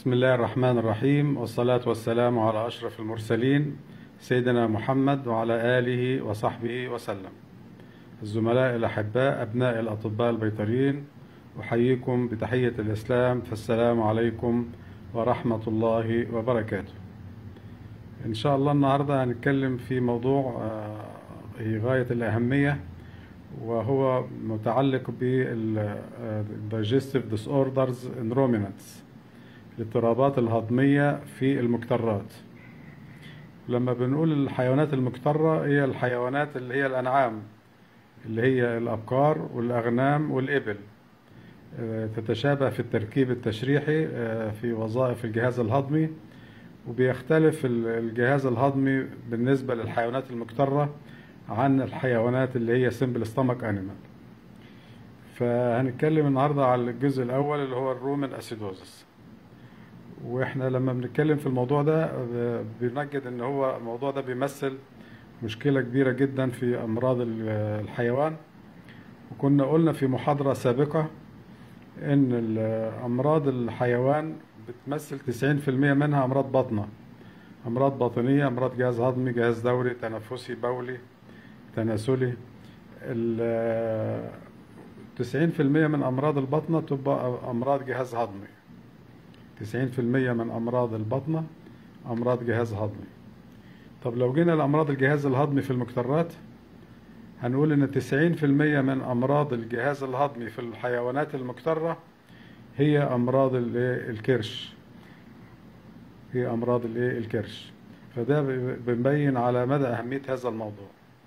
بسم الله الرحمن الرحيم والصلاة والسلام على أشرف المرسلين سيدنا محمد وعلى آله وصحبه وسلم الزملاء الأحباء أبناء الأطباء البيطريين أحييكم بتحية الإسلام فالسلام عليكم ورحمة الله وبركاته إن شاء الله النهاردة هنتكلم في موضوع آه، هي غاية الأهمية وهو متعلق بال digestive disorders in ruminants الاضطرابات الهضمية في المكترات لما بنقول الحيوانات المكترة هي الحيوانات اللي هي الأنعام اللي هي الأبقار والأغنام والإبل آه، تتشابه في التركيب التشريحي آه، في وظائف الجهاز الهضمي وبيختلف ال- الجهاز الهضمي بالنسبة للحيوانات المكترة عن الحيوانات اللي هي simple stomach animal فهنتكلم النهاردة على الجزء الأول اللي هو الرومن أسيدوزس واحنا لما بنتكلم في الموضوع ده ب- بنجد ان هو الموضوع ده بيمثل مشكلة كبيرة جدا في أمراض ال- الحيوان وكنا قلنا في محاضرة سابقة ان ال- أمراض الحيوان بتمثل 90% منها أمراض باطنة أمراض باطنية أمراض جهاز هضمي جهاز دوري تنفسي بولي تناسلي ال 90% من أمراض البطنة تبقى أمراض جهاز هضمي 90% من أمراض البطنة أمراض جهاز هضمي طب لو جينا لأمراض الجهاز الهضمي في المكترات هنقول إن 90% من أمراض الجهاز الهضمي في الحيوانات المكترة هي أمراض الإيه؟ الكرش هي أمراض الإيه؟ الكرش فده ب- بنبين على مدى أهمية هذا الموضوع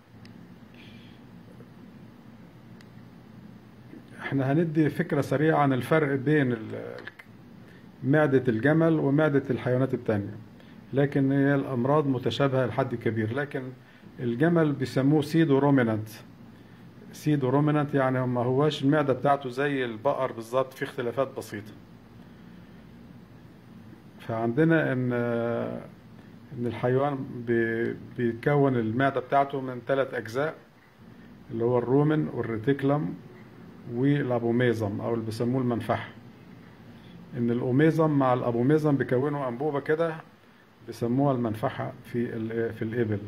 احنا هندي فكرة سريعة عن الفرق بين ال- معدة الجمل ومعدة الحيوانات التانية لكن هي الأمراض متشابهة لحد كبير لكن الجمل بيسموه سيدو رومينانت سيدو رومينانت يعني ما هواش المعدة بتاعته زي البقر بالظبط في اختلافات بسيطة فعندنا ان ان الحيوان بي- بيتكون المعدة بتاعته من ثلاث أجزاء اللي هو الرومن والريتيكلم والابوميزم او اللي بيسموه المنفحه ان الاوميزم مع الابوميزم بيكونوا انبوبه كده بيسموها المنفحه في ال- في الابل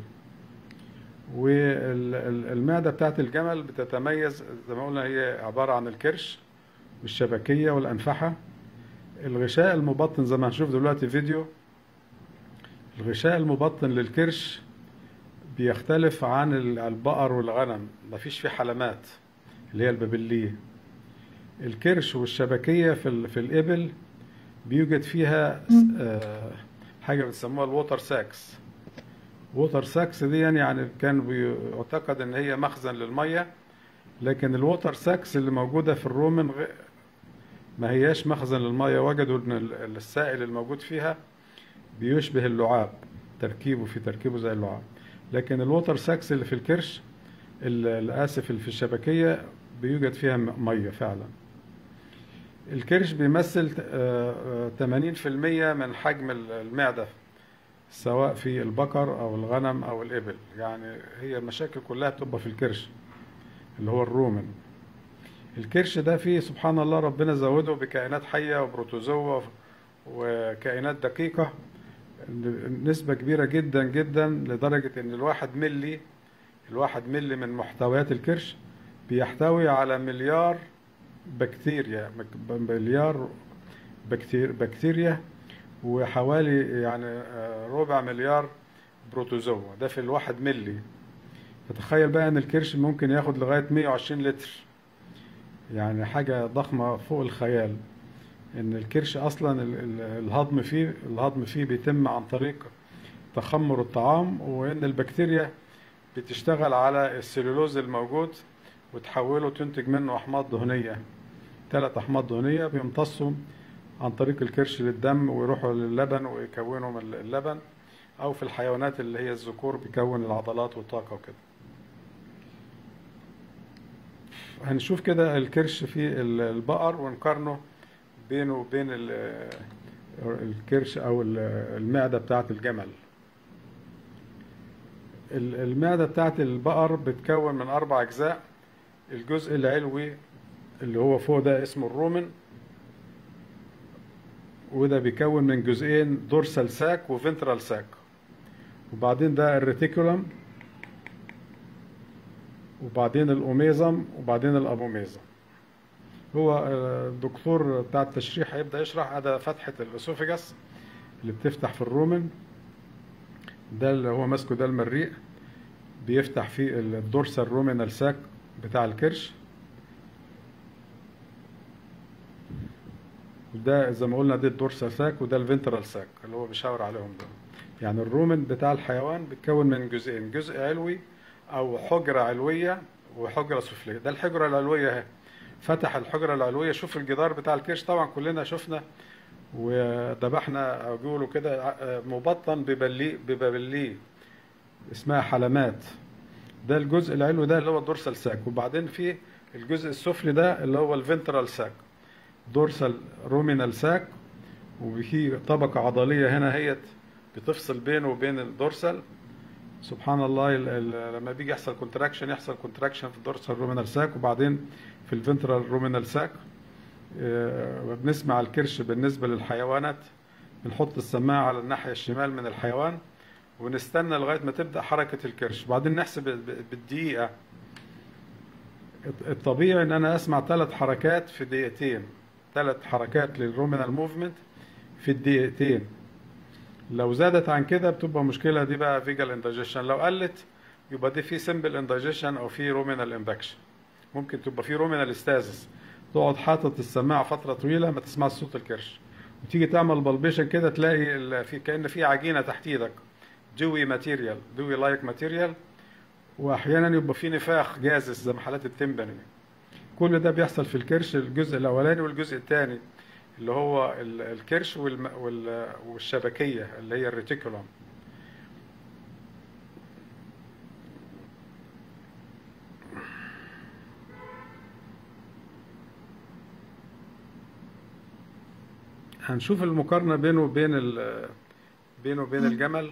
والمعده بتاعت الجمل بتتميز زي ما قلنا هي عباره عن الكرش والشبكيه والانفحه الغشاء المبطن زي ما هنشوف دلوقتي فيديو الغشاء المبطن للكرش بيختلف عن ال- البقر والغنم مفيش فيه حلمات اللي هي البابليه الكرش والشبكية في ال- في الإبل بيوجد فيها آه، حاجة بنسموها الووتر ساكس ووتر ساكس دي يعني كان بيعتقد ان هي مخزن للمية لكن الووتر ساكس اللي موجودة في الرومن غ- ما هياش مخزن للمية وجدوا ان ال- السائل الموجود فيها بيشبه اللعاب تركيبه في تركيبه زي اللعاب لكن الووتر ساكس اللي في الكرش ال- الآسف اللي في الشبكية بيوجد فيها م- مية فعلا الكرش بيمثل آه، آه، 80% من حجم ال- المعدة سواء في البقر أو الغنم أو الإبل يعني هي المشاكل كلها بتبقى في الكرش اللي هو الرومن الكرش ده فيه سبحان الله ربنا زوده بكائنات حية وبروتوزوا وكائنات دقيقة نسبة كبيرة جدا جدا لدرجة ان الواحد ملي الواحد ملي من محتويات الكرش بيحتوي على مليار بكتيريا مك- مليار بكتير بكتيريا وحوالي يعني آه، ربع مليار بروتوزوا ده في الواحد ملي فتخيل بقى ان الكرش ممكن ياخد لغاية 120 لتر يعني حاجة ضخمة فوق الخيال ان الكرش اصلا ال- ال- الهضم فيه الهضم فيه بيتم عن طريق تخمر الطعام وان البكتيريا بتشتغل على السلولوز الموجود وتحوله تنتج منه احماض دهنيه ثلاث احماض دهنيه بيمتصوا عن طريق الكرش للدم ويروحوا للبن ويكونوا من اللبن او في الحيوانات اللي هي الذكور بيكون العضلات والطاقه وكده هنشوف كده الكرش في ال- البقر ونقارنه بينه وبين ال- الكرش او ال- المعده بتاعه الجمل ال- المعدة بتاعت البقر بتكون من أربع أجزاء الجزء العلوي اللي هو فوق ده اسمه الرومن وده بيكون من جزئين دورسال ساك وفنترال ساك وبعدين ده الريتيكولم وبعدين الاوميزم وبعدين الابوميزم هو آه، الدكتور بتاع التشريح هيبدا يشرح هذا فتحه الاسوفيجاس اللي بتفتح في الرومن ده اللي هو ماسكه ده المريء بيفتح فيه الدورسال رومينال ساك بتاع الكرش وده زي ما قلنا دي الدورسال ساك وده الفنترال ساك اللي هو بيشاور عليهم ده يعني الرومن بتاع الحيوان بيتكون من جزئين جزء علوي او حجره علويه وحجره سفليه ده الحجره العلويه اهي فتح الحجره العلويه شوف الجدار بتاع الكرش طبعا كلنا شفنا وذبحنا او بيقولوا كده آه، مبطن ببلي ببليه اسمها حلمات ده الجزء العلوي ده اللي هو الدورسال ساك وبعدين في الجزء السفلي ده اللي هو الفنترال ساك دورسال رومينال ساك وفي طبقة عضلية هنا هي بتفصل بينه وبين الدورسال سبحان الله ال- ال- لما بيجي يحصل كونتراكشن يحصل كونتراكشن في الدورسال رومينال ساك وبعدين في الفنترال رومينال ساك آه، بنسمع الكرش بالنسبة للحيوانات بنحط السماعة على الناحية الشمال من الحيوان ونستنى لغاية ما تبدأ حركة الكرش وبعدين نحسب ب- بالدقيقة الطبيعي ان انا اسمع ثلاث حركات في دقيقتين ثلاث حركات للرومينال موفمنت في الدقيقتين لو زادت عن كده بتبقى مشكلة دي بقى فيجال اندايجيشن لو قلت يبقى دي في سمبل اندايجيشن او في رومينال امباكشن ممكن تبقى في رومينال استازس تقعد حاطط السماعة فترة طويلة ما تسمعش صوت الكرش وتيجي تعمل بلبيشن كده تلاقي ال- في كأن في عجينة تحت ايدك دوي ماتيريال دوي لايك ماتيريال واحيانا يبقى في نفاخ جازس زي حالات التمبني كل ده بيحصل في الكرش الجزء الاولاني والجزء الثاني اللي هو ال- الكرش والم- وال- والشبكيه اللي هي الريتيكولوم هنشوف المقارنه بينه وبين ال- بينه وبين الجمل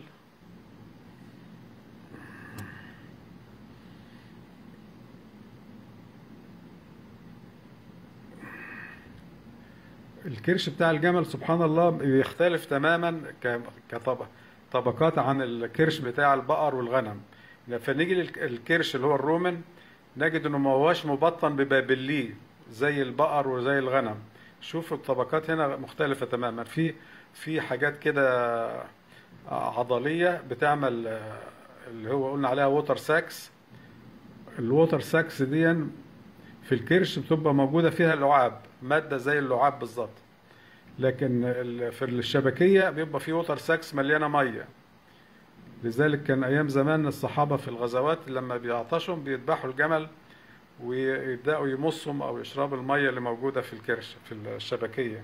الكرش بتاع الجمل سبحان الله بيختلف تماما ك- كطبق طبقات عن الكرش بتاع البقر والغنم فنيجي للكرش اللي هو الرومن نجد انه ما هوش مبطن ببابليه زي البقر وزي الغنم شوفوا الطبقات هنا مختلفة تماما في في حاجات كده عضلية بتعمل آه، اللي هو قلنا عليها ووتر ساكس الووتر ساكس دي في الكرش بتبقى موجودة فيها لعاب مادة زي اللعاب بالظبط لكن ال- في الشبكية بيبقى في ووتر ساكس مليانة مية لذلك كان أيام زمان الصحابة في الغزوات لما بيعطشهم بيذبحوا الجمل ويبدأوا يمصهم أو يشربوا المية اللي موجودة في الكرش في الشبكية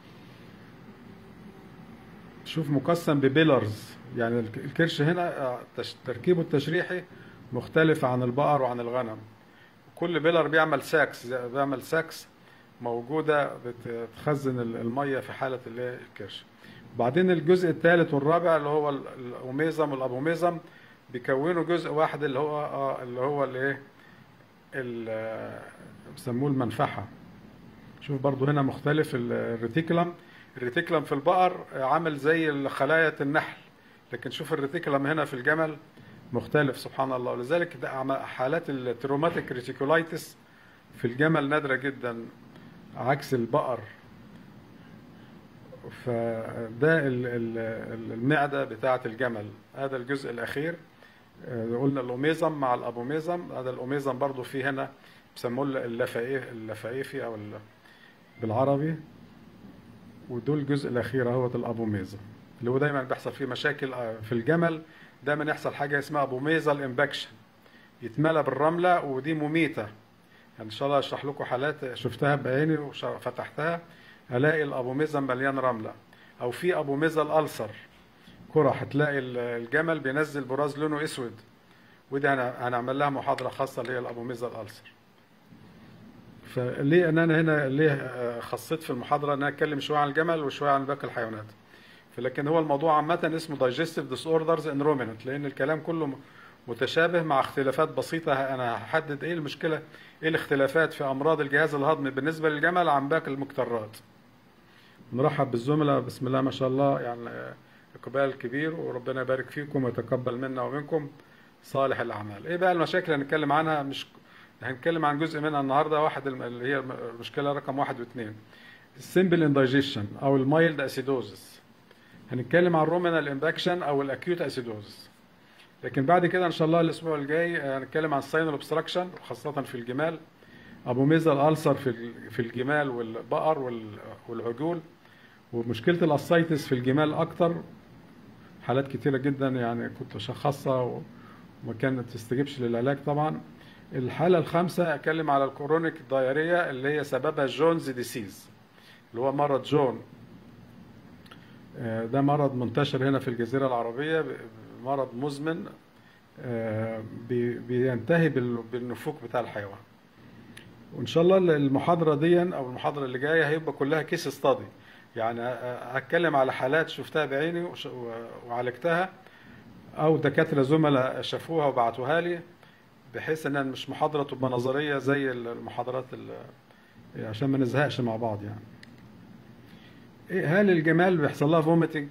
شوف مقسم ببيلرز يعني الك- الكرش هنا آه، تش- تركيبه التشريحي مختلف عن البقر وعن الغنم كل بيلر بيعمل ساكس بيعمل ساكس موجودة بتخزن ال- المية في حالة اللي هي الكرش بعدين الجزء الثالث والرابع اللي هو ال- الأوميزم والأبوميزم بيكونوا جزء واحد اللي هو آه، اللي هو الايه ال- آه، بيسموه المنفحة شوف برضو هنا مختلف ال- الريتيكولم الريتيكولم في البقر عامل زي خلايا النحل لكن شوف الريتيكولم هنا في الجمل مختلف سبحان الله ولذلك ده عم- حالات التروماتيك ريتيكولايتس في الجمل نادرة جدا عكس البقر فده ال- ال- المعدة بتاعة الجمل هذا الجزء الأخير آه، قلنا الأوميزم مع الأبوميزم هذا الأوميزم برضو في هنا بيسموه اللفائف اللفائفي أو ال- بالعربي ودول الجزء الأخير اهوت الأبوميزم اللي هو دايما بيحصل فيه مشاكل آه، في الجمل دايما يحصل حاجة اسمها أبوميزال امباكشن يتملى بالرملة ودي مميتة يعني ان شاء الله اشرح لكم حالات شفتها بعيني وفتحتها الاقي الابوميزم مليان رمله او في ابوميزال السر كرة هتلاقي ال- الجمل بينزل براز لونه اسود ودي هن- هنعمل لها محاضره خاصه اللي هي الابوميزال السر فليه ان انا هنا ليه آه، خصيت في المحاضره ان انا اتكلم شويه عن الجمل وشويه عن باقي الحيوانات فلكن هو الموضوع عامه اسمه digestive disorders in ruminant لان الكلام كله م- متشابه مع اختلافات بسيطه انا هحدد ايه المشكله ايه الاختلافات في امراض الجهاز الهضمي بالنسبه للجمل عن باقي المكترات نرحب بالزملاء بسم الله ما شاء الله يعني آه، اقبال كبير وربنا يبارك فيكم ويتقبل منا ومنكم صالح الاعمال ايه بقى المشاكل اللي هنتكلم عنها مش هنتكلم عن جزء منها النهارده واحد الم- اللي هي المشكله رقم واحد واثنين السمبل اندايجيشن او المايلد اسيدوزس هنتكلم عن الرومينال امباكشن او الاكيوت اسيدوزس لكن بعد كده ان شاء الله الاسبوع الجاي آه، هنتكلم عن الساينال اوبستراكشن وخاصه في الجمال ابو ميزل الالسر في ال- في الجمال والبقر وال- والعجول ومشكله الاسايتس في الجمال اكتر حالات كتيره جدا يعني كنت اشخصها و- وما كانت تستجيبش للعلاج طبعا الحاله الخامسه اتكلم على الكورونيك دايريا اللي هي سببها جونز ديسيز اللي هو مرض جون آه، ده مرض منتشر هنا في الجزيره العربيه ب- مرض مزمن آه، بي- بينتهي بال- بالنفوق بتاع الحيوان وان شاء الله المحاضره دي او المحاضره اللي جايه هيبقى كلها كيس ستادي يعني هتكلم على حالات شفتها بعيني وش- و- وعالجتها او دكاتره زملاء شافوها وبعتوها لي بحيث انها مش محاضره تبقى نظريه زي المحاضرات ال- عشان ما نزهقش مع بعض يعني إيه هل الجمال بيحصل لها فوميتنج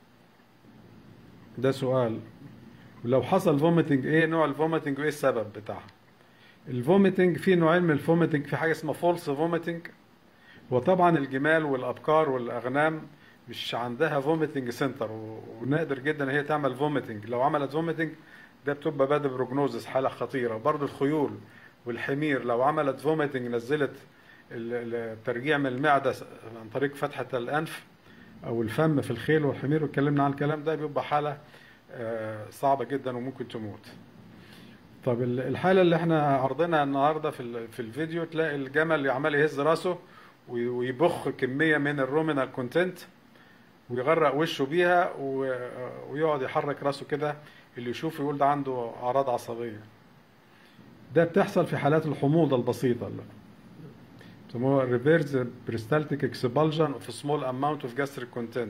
ده سؤال ولو حصل فوميتنج ايه نوع الفوميتنج وايه السبب بتاعها الفوميتنج في نوعين من الفوميتنج في حاجه اسمها فولس فوميتنج وطبعا الجمال والابقار والاغنام مش عندها فوميتنج سنتر ونادر جدا ان هي تعمل فوميتنج لو عملت فوميتنج ده بتبقى باد بروجنوزس حاله خطيره برضو الخيول والحمير لو عملت فوميتنج نزلت ال- ال- الترجيع من المعده س- عن طريق فتحه الانف او الفم في الخيل والحمير واتكلمنا عن الكلام ده بيبقى حاله آه، صعبه جدا وممكن تموت طب ال- الحاله اللي احنا عرضناها النهارده في ال- في الفيديو تلاقي الجمل عمال يهز راسه وي- ويبخ كميه من الرومينال كونتنت ويغرق وشه بيها و- ويقعد يحرك راسه كده اللي يشوف يقول ده عنده اعراض عصبيه ده بتحصل في حالات الحموضه البسيطه اللي بيسموها ريفيرس بريستالتيك اكسبالجن اوف سمول اماونت اوف جاستريك كونتنت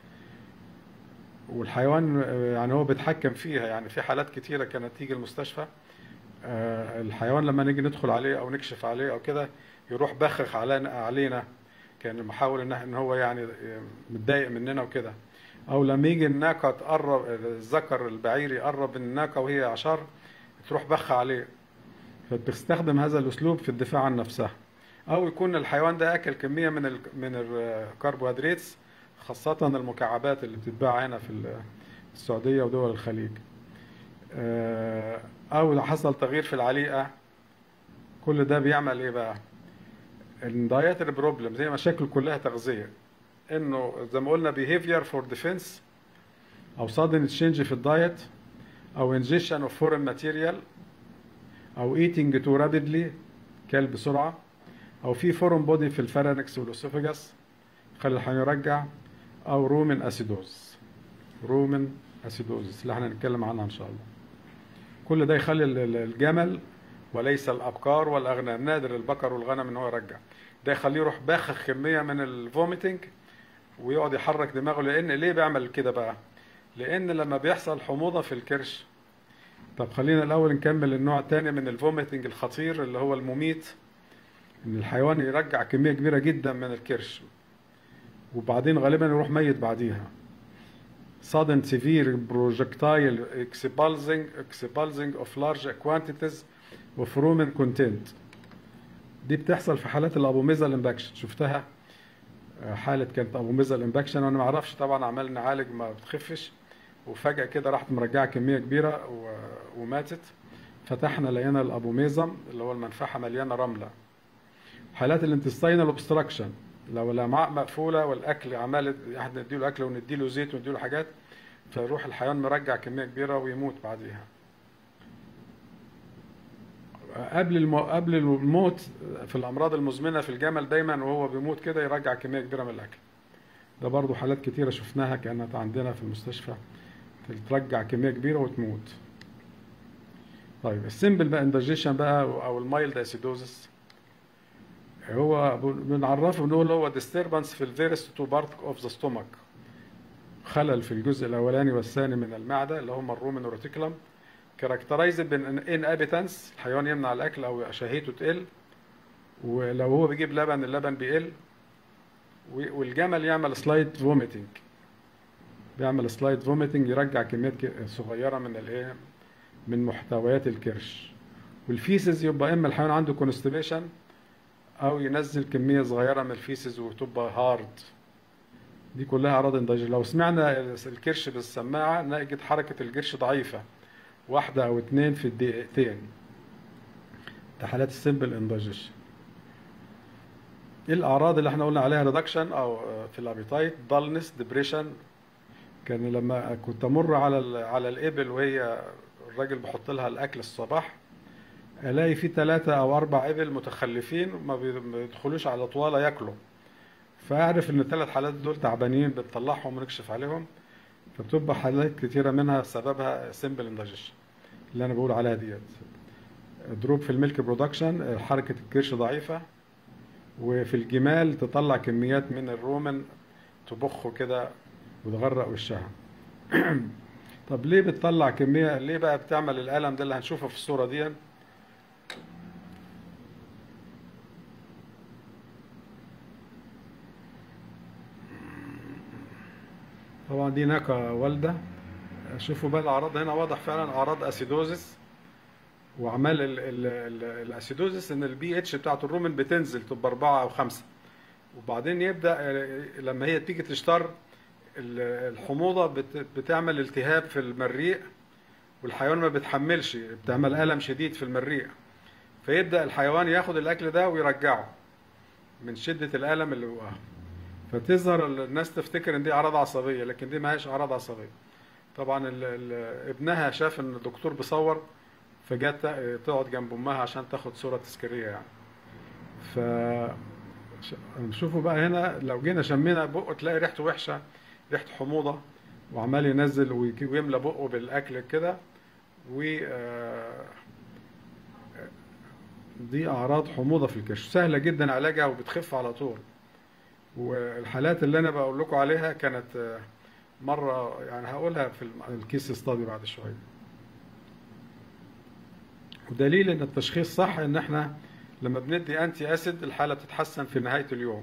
والحيوان آه، يعني هو بيتحكم فيها يعني في حالات كتيره كانت تيجي المستشفى آه، الحيوان لما نيجي ندخل عليه او نكشف عليه او كده يروح بخخ علينا علينا كان محاول ان إن هو يعني متضايق مننا وكده او لما يجي الناقه تقرب الذكر البعير يقرب من الناقه وهي عشر تروح بخ عليه فبتستخدم هذا الاسلوب في الدفاع عن نفسها او يكون الحيوان ده اكل كميه من ال من الكربوهيدرات خاصه المكعبات اللي بتتباع هنا في ال- السعوديه ودول الخليج آه، او لو حصل تغيير في العليقه كل ده بيعمل ايه بقى الدايتري بروبلم زي مشاكل كلها تغذيه انه زي ما قلنا behavior فور ديفense او sudden change في الدايت او ingestion of foreign material او eating too rapidly كل بسرعه او في فورم بودي في الفارنكس والاسوفاجاس خلي الحيوان يرجع او رومن اسيدوز رومن اسيدوز اللي احنا هنتكلم عنها ان شاء الله كل ده يخلي ال- ال- الجمل وليس الابقار والاغنام نادر البقر والغنم ان هو يرجع ده يخليه يروح باخخ كميه من الفوميتنج ويقعد يحرك دماغه لان ليه بيعمل كده بقى لان لما بيحصل حموضه في الكرش طب خلينا الاول نكمل النوع الثاني من الفوميتنج الخطير اللي هو المميت ان الحيوان يرجع كميه كبيره جدا من الكرش وبعدين غالبا يروح ميت بعديها sudden severe projectile expulsing expulsing of large quantities of rumen content دي بتحصل في حالات الابوميزال امباكشن شفتها آه، حالة كانت ابوميزال امباكشن وانا ما اعرفش طبعا عمال نعالج ما بتخفش وفجأة كده راحت مرجعة كمية كبيرة و- وماتت فتحنا لقينا الابوميزم اللي هو المنفعة مليانة رملة حالات الانتستينال اوبستراكشن لو الامعاء مقفوله والاكل عمال احنا نديله اكل ونديله زيت ونديله حاجات فيروح الحيوان مرجع كميه كبيره ويموت بعديها قبل المو... قبل الموت في الامراض المزمنه في الجمل دايما وهو بيموت كده يرجع كميه كبيره من الاكل ده برضو حالات كتيره شفناها كانت عندنا في المستشفى ترجع كميه كبيره وتموت طيب السمبل بقى اندجيشن بقى او المايلد اسيدوزس هو بنعرفه بنقول هو disturbance في الفيرست تو بارت اوف ذا ستومك خلل في الجزء الاولاني والثاني من المعده اللي هم الرومن وريتيكولم كاركترايزد بان ابيتنس الحيوان يمنع الاكل او شهيته تقل ولو هو بيجيب لبن اللبن بيقل و- والجمل يعمل سلايد فوميتنج بيعمل سلايد فوميتنج يرجع كميات ك- صغيره من الايه من محتويات الكرش والفيسز يبقى اما الحيوان عنده كونستيبيشن او ينزل كميه صغيره من الفيسز وتبقى هارد دي كلها اعراض اندايجن لو سمعنا الكرش بالسماعه نجد حركه الكرش ضعيفه واحده او اتنين في الدقيقتين ده حالات السمبل اندايجيشن ايه الاعراض اللي احنا قلنا عليها ريدكشن او آه، في الابيتايت دالنس ديبريشن كان لما كنت امر على ال- على الابل وهي الراجل بيحط لها الاكل الصباح الاقي في ثلاثة او اربع ابل متخلفين ما بي- ما بيدخلوش على طوالة ياكلوا فاعرف ان الثلاث حالات دول تعبانين بنطلعهم ونكشف عليهم فبتبقى حالات كتيرة منها سببها سمبل اندايجيشن اللي انا بقول عليها ديت دروب في الميلك برودكشن حركة الكرش ضعيفة وفي الجمال تطلع كميات من الرومن تبخه كده وتغرق وشها طب ليه بتطلع كمية ليه بقى بتعمل الألم ده اللي هنشوفه في الصورة دي طبعا دي ناقة والدة شوفوا بقى الأعراض هنا واضح فعلا أعراض أسيدوزس وعمال ال- ال- ال- الأسيدوزس إن البي اتش بتاعت الرومن بتنزل تبقى أربعة أو خمسة وبعدين يبدأ آه، لما هي تيجي تشتر ال- الحموضة بت- بتعمل التهاب في المريء والحيوان ما بيتحملش بتعمل ألم شديد في المريء فيبدأ الحيوان ياخد الأكل ده ويرجعه من شدة الألم اللي جواه فتظهر ال- الناس تفتكر ان دي اعراض عصبيه لكن دي ما هيش اعراض عصبيه طبعا ال ال ابنها شاف ان الدكتور بيصور فجت تقعد جنب امها عشان تاخد صوره تذكاريه يعني ف ش- نشوفوا بقى هنا لو جينا شمينا بقه تلاقي ريحته وحشه ريحه حموضه وعمال ينزل ويك- ويملى بقه بالاكل كده و آه، دي اعراض حموضه في الكشف سهله جدا علاجها وبتخف على طول والحالات اللي انا بقول لكم عليها كانت آه، مره يعني هقولها في الم- الكيس ستادي بعد شويه ودليل ان التشخيص صح ان احنا لما بندي انتي اسيد الحاله بتتحسن في نهايه اليوم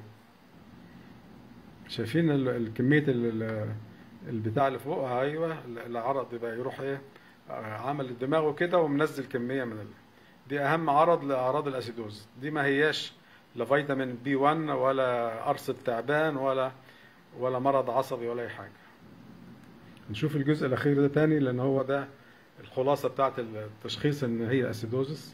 شايفين ال- ال- كميه ال- ال- البتاع اللي فوقها ايوه العرض يبقى يروح ايه آه، عمل دماغه كده ومنزل كميه من ال... دي اهم عرض لاعراض الاسيدوز دي ما هياش لا فيتامين بي 1 ولا قرص تعبان ولا ولا مرض عصبي ولا اي حاجه نشوف الجزء الاخير ده تاني لان هو ده الخلاصه بتاعت التشخيص ان هي اسيدوزس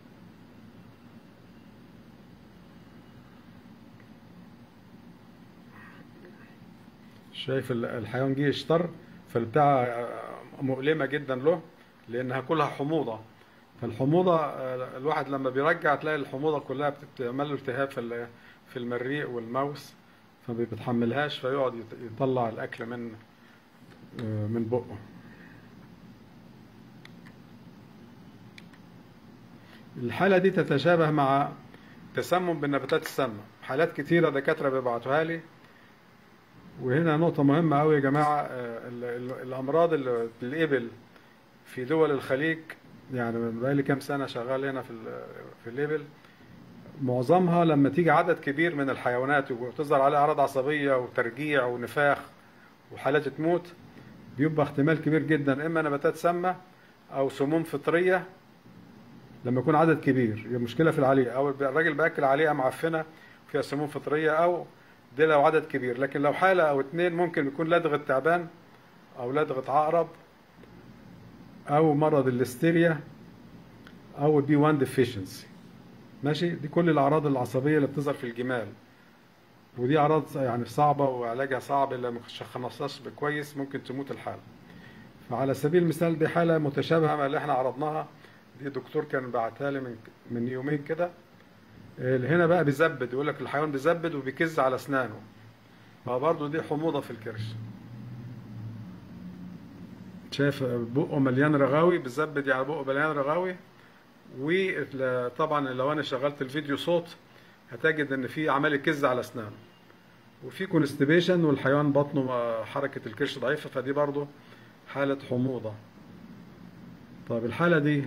شايف ال- الحيوان جه يشتر فالبتاع مؤلمه جدا له لانها كلها حموضه فالحموضه آه، الواحد لما بيرجع تلاقي الحموضه كلها بتعمل له التهاب في ال- في المريء والموس فما بيتحملهاش فيقعد يط- يطلع الاكل من آه، من بقه الحالة دي تتشابه مع تسمم بالنباتات السامة حالات كتيرة دكاترة بيبعتوها لي وهنا نقطة مهمة أوي يا جماعة آه، ال- ال- الأمراض اللي الإبل في دول الخليج يعني من بقالي كام سنة شغال هنا في ال- في الإبل معظمها لما تيجي عدد كبير من الحيوانات وتظهر عليها أعراض عصبية وترجيع ونفاخ وحالات تموت بيبقى احتمال كبير جدا إما نباتات سامة أو سموم فطرية لما يكون عدد كبير هي مشكلة في العليقة أو الراجل بياكل عليقة معفنة فيها سموم فطرية أو دي لو عدد كبير لكن لو حالة أو اتنين ممكن يكون لدغة تعبان أو لدغة عقرب أو مرض الليستيريا أو البي 1 ديفيشنسي ماشي دي كل الأعراض العصبية اللي بتظهر في الجمال ودي أعراض يعني صعبة وعلاجها صعب إلا ما شخصناش كويس ممكن تموت الحالة فعلى سبيل المثال دي حالة متشابهة مع اللي احنا عرضناها دي دكتور كان بعتها لي من من يومين كده اللي هنا بقى بيزبد يقول لك الحيوان بيزبد وبيكز على اسنانه فبرضه دي حموضه في الكرش شايف بقه مليان رغاوي بيزبد يعني بقه مليان رغاوي وطبعا لو انا شغلت الفيديو صوت هتجد ان في عمال يكز على اسنانه وفي كونستيبيشن والحيوان بطنه حركه الكرش ضعيفه فدي برضه حاله حموضه طيب الحاله دي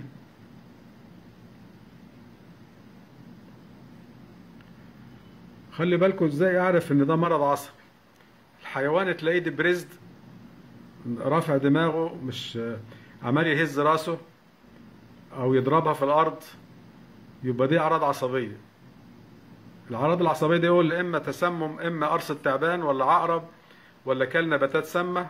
خلي بالكم ازاي اعرف ان ده مرض عصبي الحيوان تلاقيه ديبريزد رافع دماغه مش عمال يهز راسه او يضربها في الارض يبقى دي اعراض عصبيه الاعراض العصبيه دي يقول اما تسمم اما قرصه تعبان ولا عقرب ولا كل نباتات سامه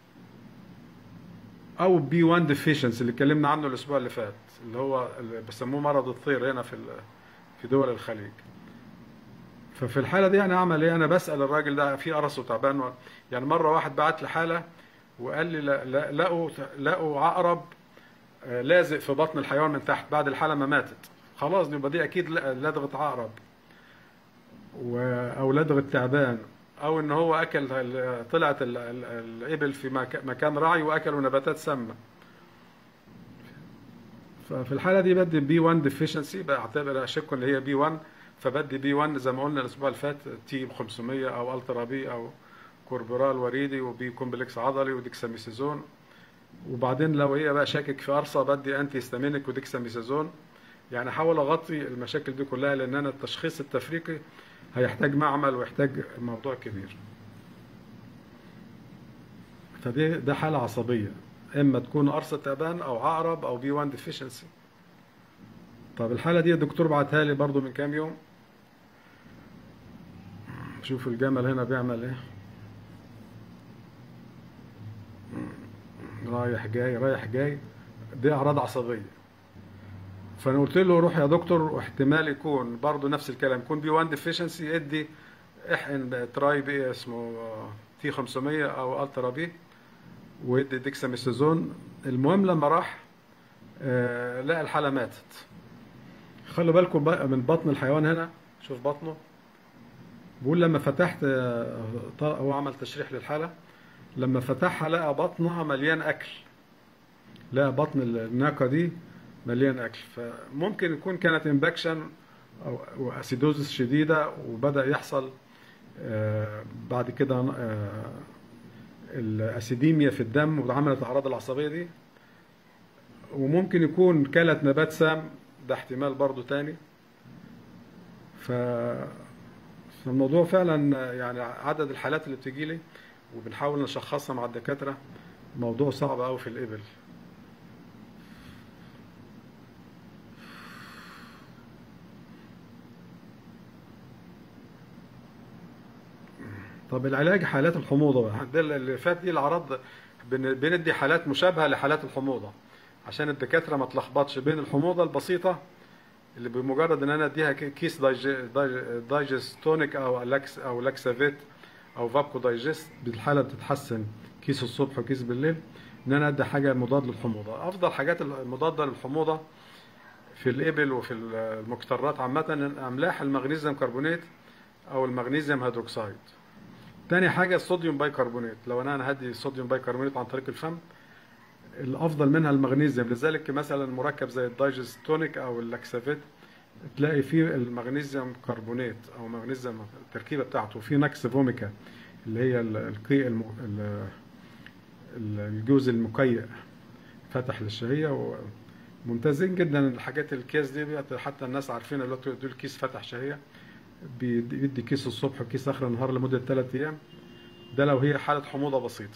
او بي 1 ديفيشنسي اللي اتكلمنا عنه الاسبوع اللي فات اللي هو اللي بيسموه مرض الطير هنا في ال- في دول الخليج ففي الحاله دي انا اعمل ايه انا بسال الراجل ده في قرص وتعبان و... يعني مره واحد بعت لي حاله وقال لي لا- لا- لقوا لقوا عقرب آه، لازق في بطن الحيوان من تحت بعد الحاله ما ماتت خلاص يبقى دي اكيد ل- لدغه عقرب و... او لدغه تعبان او ان هو اكل ال- طلعت ال... ال... الابل في مك... مكان رعي واكلوا نباتات سامه ففي الحاله دي بدي بي 1 ديفيشنسي بعتبر اشك ان هي بي 1 فبدي بي 1 زي ما قلنا الاسبوع اللي فات تي 500 او الترا بي او كوربورال وريدي وبي كومبلكس عضلي وديكساميثازون وبعدين لو هي بقى شاكك في قرصه بدي انتي هيستامينيك وديكساميثازون يعني احاول اغطي المشاكل دي كلها لان انا التشخيص التفريقي هيحتاج معمل ويحتاج موضوع كبير فدي ده حاله عصبيه اما تكون قرصه تعبان او عقرب او بي 1 ديفيشنسي طب الحاله دي الدكتور بعتها لي برضو من كام يوم شوف الجمل هنا بيعمل ايه رايح جاي رايح جاي دي اعراض عصبيه فانا قلت له روح يا دكتور واحتمال يكون برضو نفس الكلام يكون بي 1 ديفيشنسي ادي احقن تراي بي اسمه تي 500 او الترا بي وادي ديكساميثازون المهم لما راح آه، لقى الحاله ماتت خلوا بالكم بقى من بطن الحيوان هنا شوف بطنه بيقول لما فتحت آه، ط- هو عمل تشريح للحاله لما فتحها لقى بطنها مليان اكل لقى بطن الناقه دي مليان اكل فممكن يكون كانت انبكشن او أو اسيدوزس شديده وبدا يحصل آه، بعد كده آه، الاسيديميا في الدم وعملت الاعراض العصبيه دي وممكن يكون كلت نبات سام ده احتمال برضو تاني ف فالموضوع فعلا يعني عدد الحالات اللي بتجي لي وبنحاول نشخصها مع الدكاتره موضوع صعب قوي في الابل طب العلاج حالات الحموضه بقى ده اللي فات دي الاعراض بن- بندي حالات مشابهه لحالات الحموضه عشان الدكاتره ما تلخبطش بين الحموضه البسيطه اللي بمجرد ان انا اديها ك- كيس دايج- دايج- دايجستونيك او لاكس او لاكسافيت او فابكو دايجست الحاله بتتحسن كيس الصبح وكيس بالليل ان انا ادي حاجه مضاد للحموضه افضل حاجات المضاده للحموضه في الابل وفي المكترات عامه املاح المغنيسيوم كربونات او المغنيسيوم هيدروكسيد تاني حاجه الصوديوم بايكربونات لو انا انا هدي صوديوم بايكربونات عن طريق الفم الافضل منها المغنيسيوم لذلك مثلا مركب زي الدايجستونيك او اللاكسافيت تلاقي فيه المغنيسيوم كربونات او مغنيسيوم التركيبه بتاعته في نكس فوميكا اللي هي ال- القيء الم... ال- ال- الجوز المكيء فتح للشهيه وممتازين جدا الحاجات الكيس دي بقت حتى الناس عارفين اللي هو دول كيس فتح شهيه بيدي بيدي كيس الصبح وكيس اخر النهار لمده ثلاث ايام ده لو هي حاله حموضه بسيطه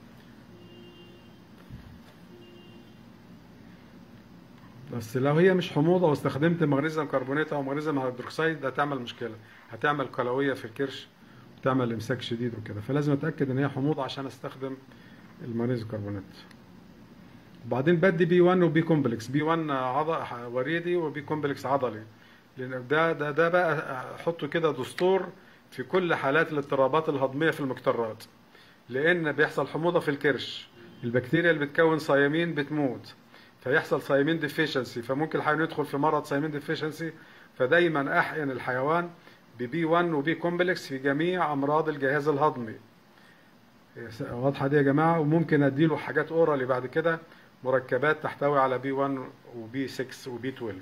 بس لو هي مش حموضه واستخدمت مغنيسيوم كربونات او مغنيسيوم هيدروكسيد ده هتعمل مشكله هتعمل قلويه في الكرش وتعمل امساك شديد وكده فلازم اتاكد ان هي حموضه عشان استخدم المغنيسيوم كربونات وبعدين بدي بي 1 وبي كومبلكس بي 1 عض... وريدي وبي كومبلكس عضلي لان ده ده ده بقى احطه كده دستور في كل حالات الاضطرابات الهضميه في المكترات لان بيحصل حموضه في الكرش البكتيريا اللي بتكون صيامين بتموت فيحصل صيامين ديفيشنسي فممكن الحيوان يدخل في مرض صيامين ديفيشنسي فدايما احقن الحيوان ببي 1 وبي كومبلكس في جميع امراض الجهاز الهضمي واضحه دي يا جماعه وممكن اديله حاجات اورالي بعد كده مركبات تحتوي على بي 1 وبي 6 وبي 12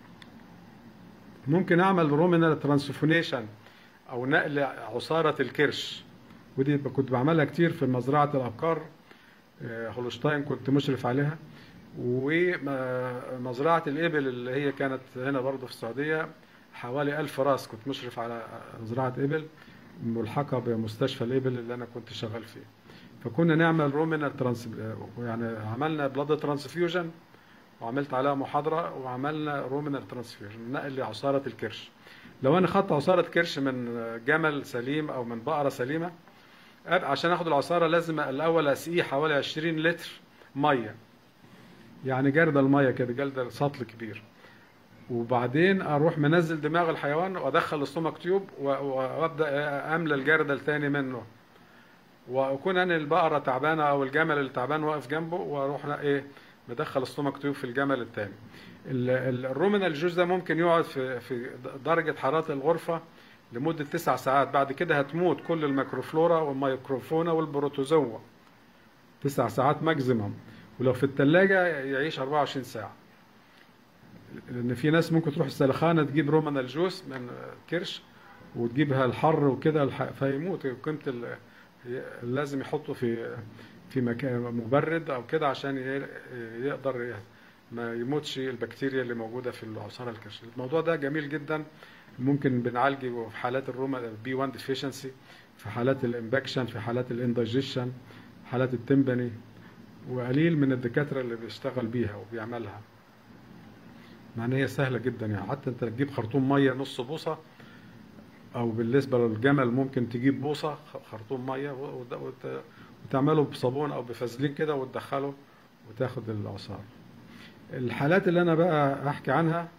ممكن اعمل رومينال ترانسفونيشن او نقل عصاره الكرش ودي كنت بعملها كتير في مزرعه الابقار آه، هولشتاين كنت مشرف عليها ومزرعه الابل اللي هي كانت هنا برضه في السعوديه حوالي ألف راس كنت مشرف على زراعة إبل ملحقة بمستشفى الإبل اللي أنا كنت شغال فيه فكنا نعمل رومينال ترانس يعني عملنا بلاد ترانسفيوجن وعملت عليها محاضرة وعملنا رومينال ترانسفيوجن نقل لعصارة الكرش لو أنا خدت عصارة كرش من جمل سليم أو من بقرة سليمة أب- عشان اخد العصارة لازم الأول أسقيه حوالي 20 لتر مية يعني جردل المية كده جردل سطل كبير وبعدين اروح منزل دماغ الحيوان وادخل السtomach تيوب و- وابدا املى الجردل تاني منه واكون انا البقره تعبانه او الجمل اللي تعبان واقف جنبه واروح أنا ايه مدخل السtomach تيوب في الجمل التاني ال- ال- الرومينال جوز ده ممكن يقعد في في درجه حراره الغرفه لمده تسع ساعات بعد كده هتموت كل الميكروفلورا والميكروفونا والبروتوزوا تسع ساعات ماكسيمم ولو في الثلاجه يعيش 24 ساعه لان في ناس ممكن تروح السلخانه تجيب رومانال جوس من كرش وتجيبها الحر وكده الح- فيموت قيمه ال- لازم يحطه في في مكان مبرد او كده عشان ي- يقدر ي- ما يموتش البكتيريا اللي موجوده في العصاره الكرش الموضوع ده جميل جدا ممكن بنعالجه في حالات الروما بي 1 ديفيشنسي في حالات الامباكشن في حالات الاندايجيشن حالات التمبني وقليل من الدكاتره اللي بيشتغل بيها وبيعملها مع ان هي سهله جدا يعني حتى انت تجيب خرطوم ميه نص بوصه او بالنسبه للجمل ممكن تجيب بوصه خ- خرطوم ميه و- وت- وت- وتعمله بصابون او بفازلين كده وتدخله وتاخد العصاره الحالات اللي انا بقى احكي عنها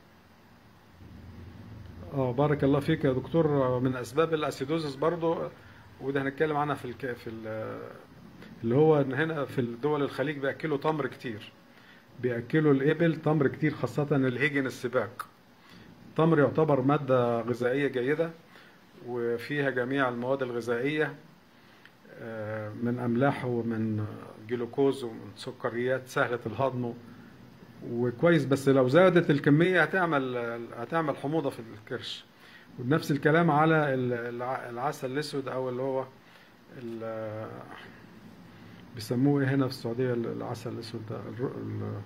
اه بارك الله فيك يا دكتور آه، من اسباب الاسيدوزس برضو وده هنتكلم عنها في الك... في ال... اللي هو ان هنا في الدول الخليج بياكلوا تمر كتير بياكلوا الابل تمر كتير خاصه الهيجن السباق التمر يعتبر ماده غذائيه جيده وفيها جميع المواد الغذائيه آه، من املاح ومن جلوكوز ومن سكريات سهله الهضم وكويس بس لو زادت الكميه هتعمل هتعمل حموضه في الكرش ونفس الكلام على ال- الع- العسل الاسود او اللي هو ال- بيسموه ايه هنا في السعوديه العسل الاسود ده الر- ال-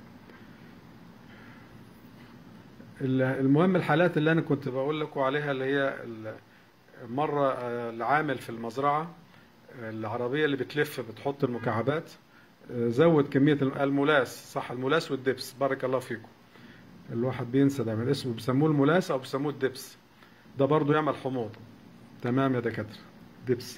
ال- المهم الحالات اللي انا كنت بقول لكم عليها اللي هي ال- مره آه، العامل في المزرعه آه، العربيه اللي بتلف بتحط المكعبات آه، زود كميه الم- الملاس صح الملاس والدبس بارك الله فيكم الواحد بينسى دايما اسمه بيسموه الملاس او بيسموه الدبس ده برضو يعمل حموضه تمام يا دكاتره دبس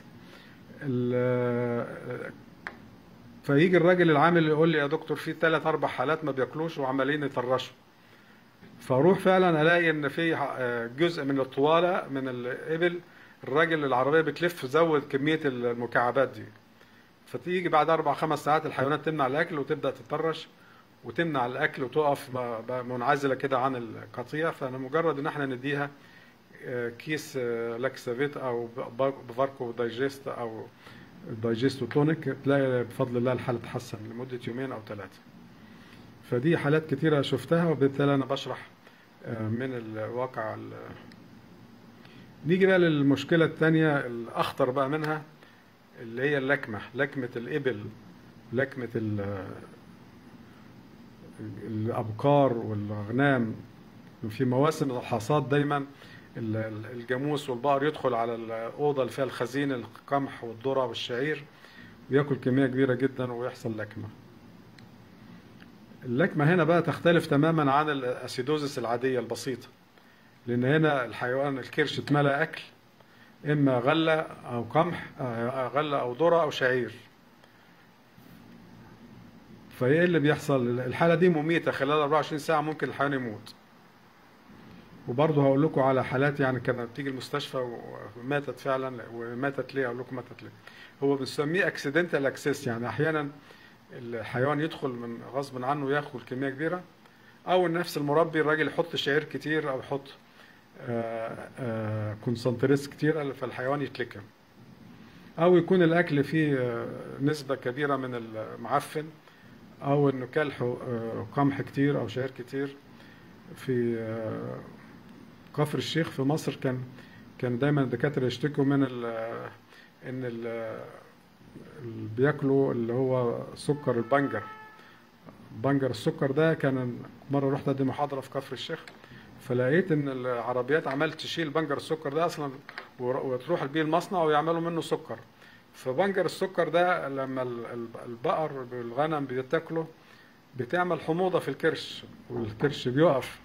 ال- فيجي الراجل العامل يقول لي يا دكتور في ثلاث اربع حالات ما بياكلوش وعمالين يطرشوا فاروح فعلا الاقي ان في آه، جزء من الطواله من الابل الراجل العربيه بتلف زود كميه المكعبات دي فتيجي بعد اربع خمس ساعات الحيوانات تمنع الاكل وتبدا تطرش وتمنع الاكل وتقف ب- ب- منعزله كده عن القطيع فانا مجرد ان احنا نديها آه، كيس آه، لاكسافيت او ب- ب- بفاركو دايجيست او دايجيست تونيك تلاقي بفضل الله الحاله تحسن لمده يومين او ثلاثه فدي حالات كتيره شفتها وبالتالي انا بشرح آه، من الواقع ال- نيجي بقى للمشكله الثانيه الاخطر بقى منها اللي هي اللكمه لكمه الابل لكمه ال- الابقار والاغنام في مواسم الحصاد دايما ال- ال- الجاموس والبقر يدخل على الاوضه اللي فيها الخزين القمح والذره والشعير وياكل كميه كبيره جدا ويحصل لكمه اللكمه هنا بقى تختلف تماما عن الاسيدوزس العاديه البسيطه لان هنا الحيوان الكرش اتملى اكل اما غله او قمح آه، غله او ذره او شعير فايه اللي بيحصل الحاله دي مميته خلال 24 ساعه ممكن الحيوان يموت وبرضه هقول لكم على حالات يعني كانت بتيجي المستشفى وماتت فعلا وماتت ليه اقول لكم ماتت ليه هو بنسميه اكسيدنتال اكسس يعني احيانا الحيوان يدخل من غصب عنه ياكل كميه كبيره او نفس المربي الراجل يحط شعير كتير او يحط كونسنتريس كتير فالحيوان يتلكم او يكون الاكل فيه آه، نسبه كبيره من المعفن او انه كلح آه، قمح كتير او شعير كتير في آه، كفر الشيخ في مصر كان كان دايما الدكاتره يشتكوا من ال ان ال ال- بياكلوا اللي هو سكر البنجر بنجر السكر ده كان مره رحت ادي محاضره في كفر الشيخ فلقيت ان العربيات عمال تشيل بنجر السكر ده اصلا ور- وتروح بيه المصنع ويعملوا منه سكر فبنجر السكر ده لما ال- ال- البقر والغنم بيتاكله بتعمل حموضة في الكرش والكرش بيقف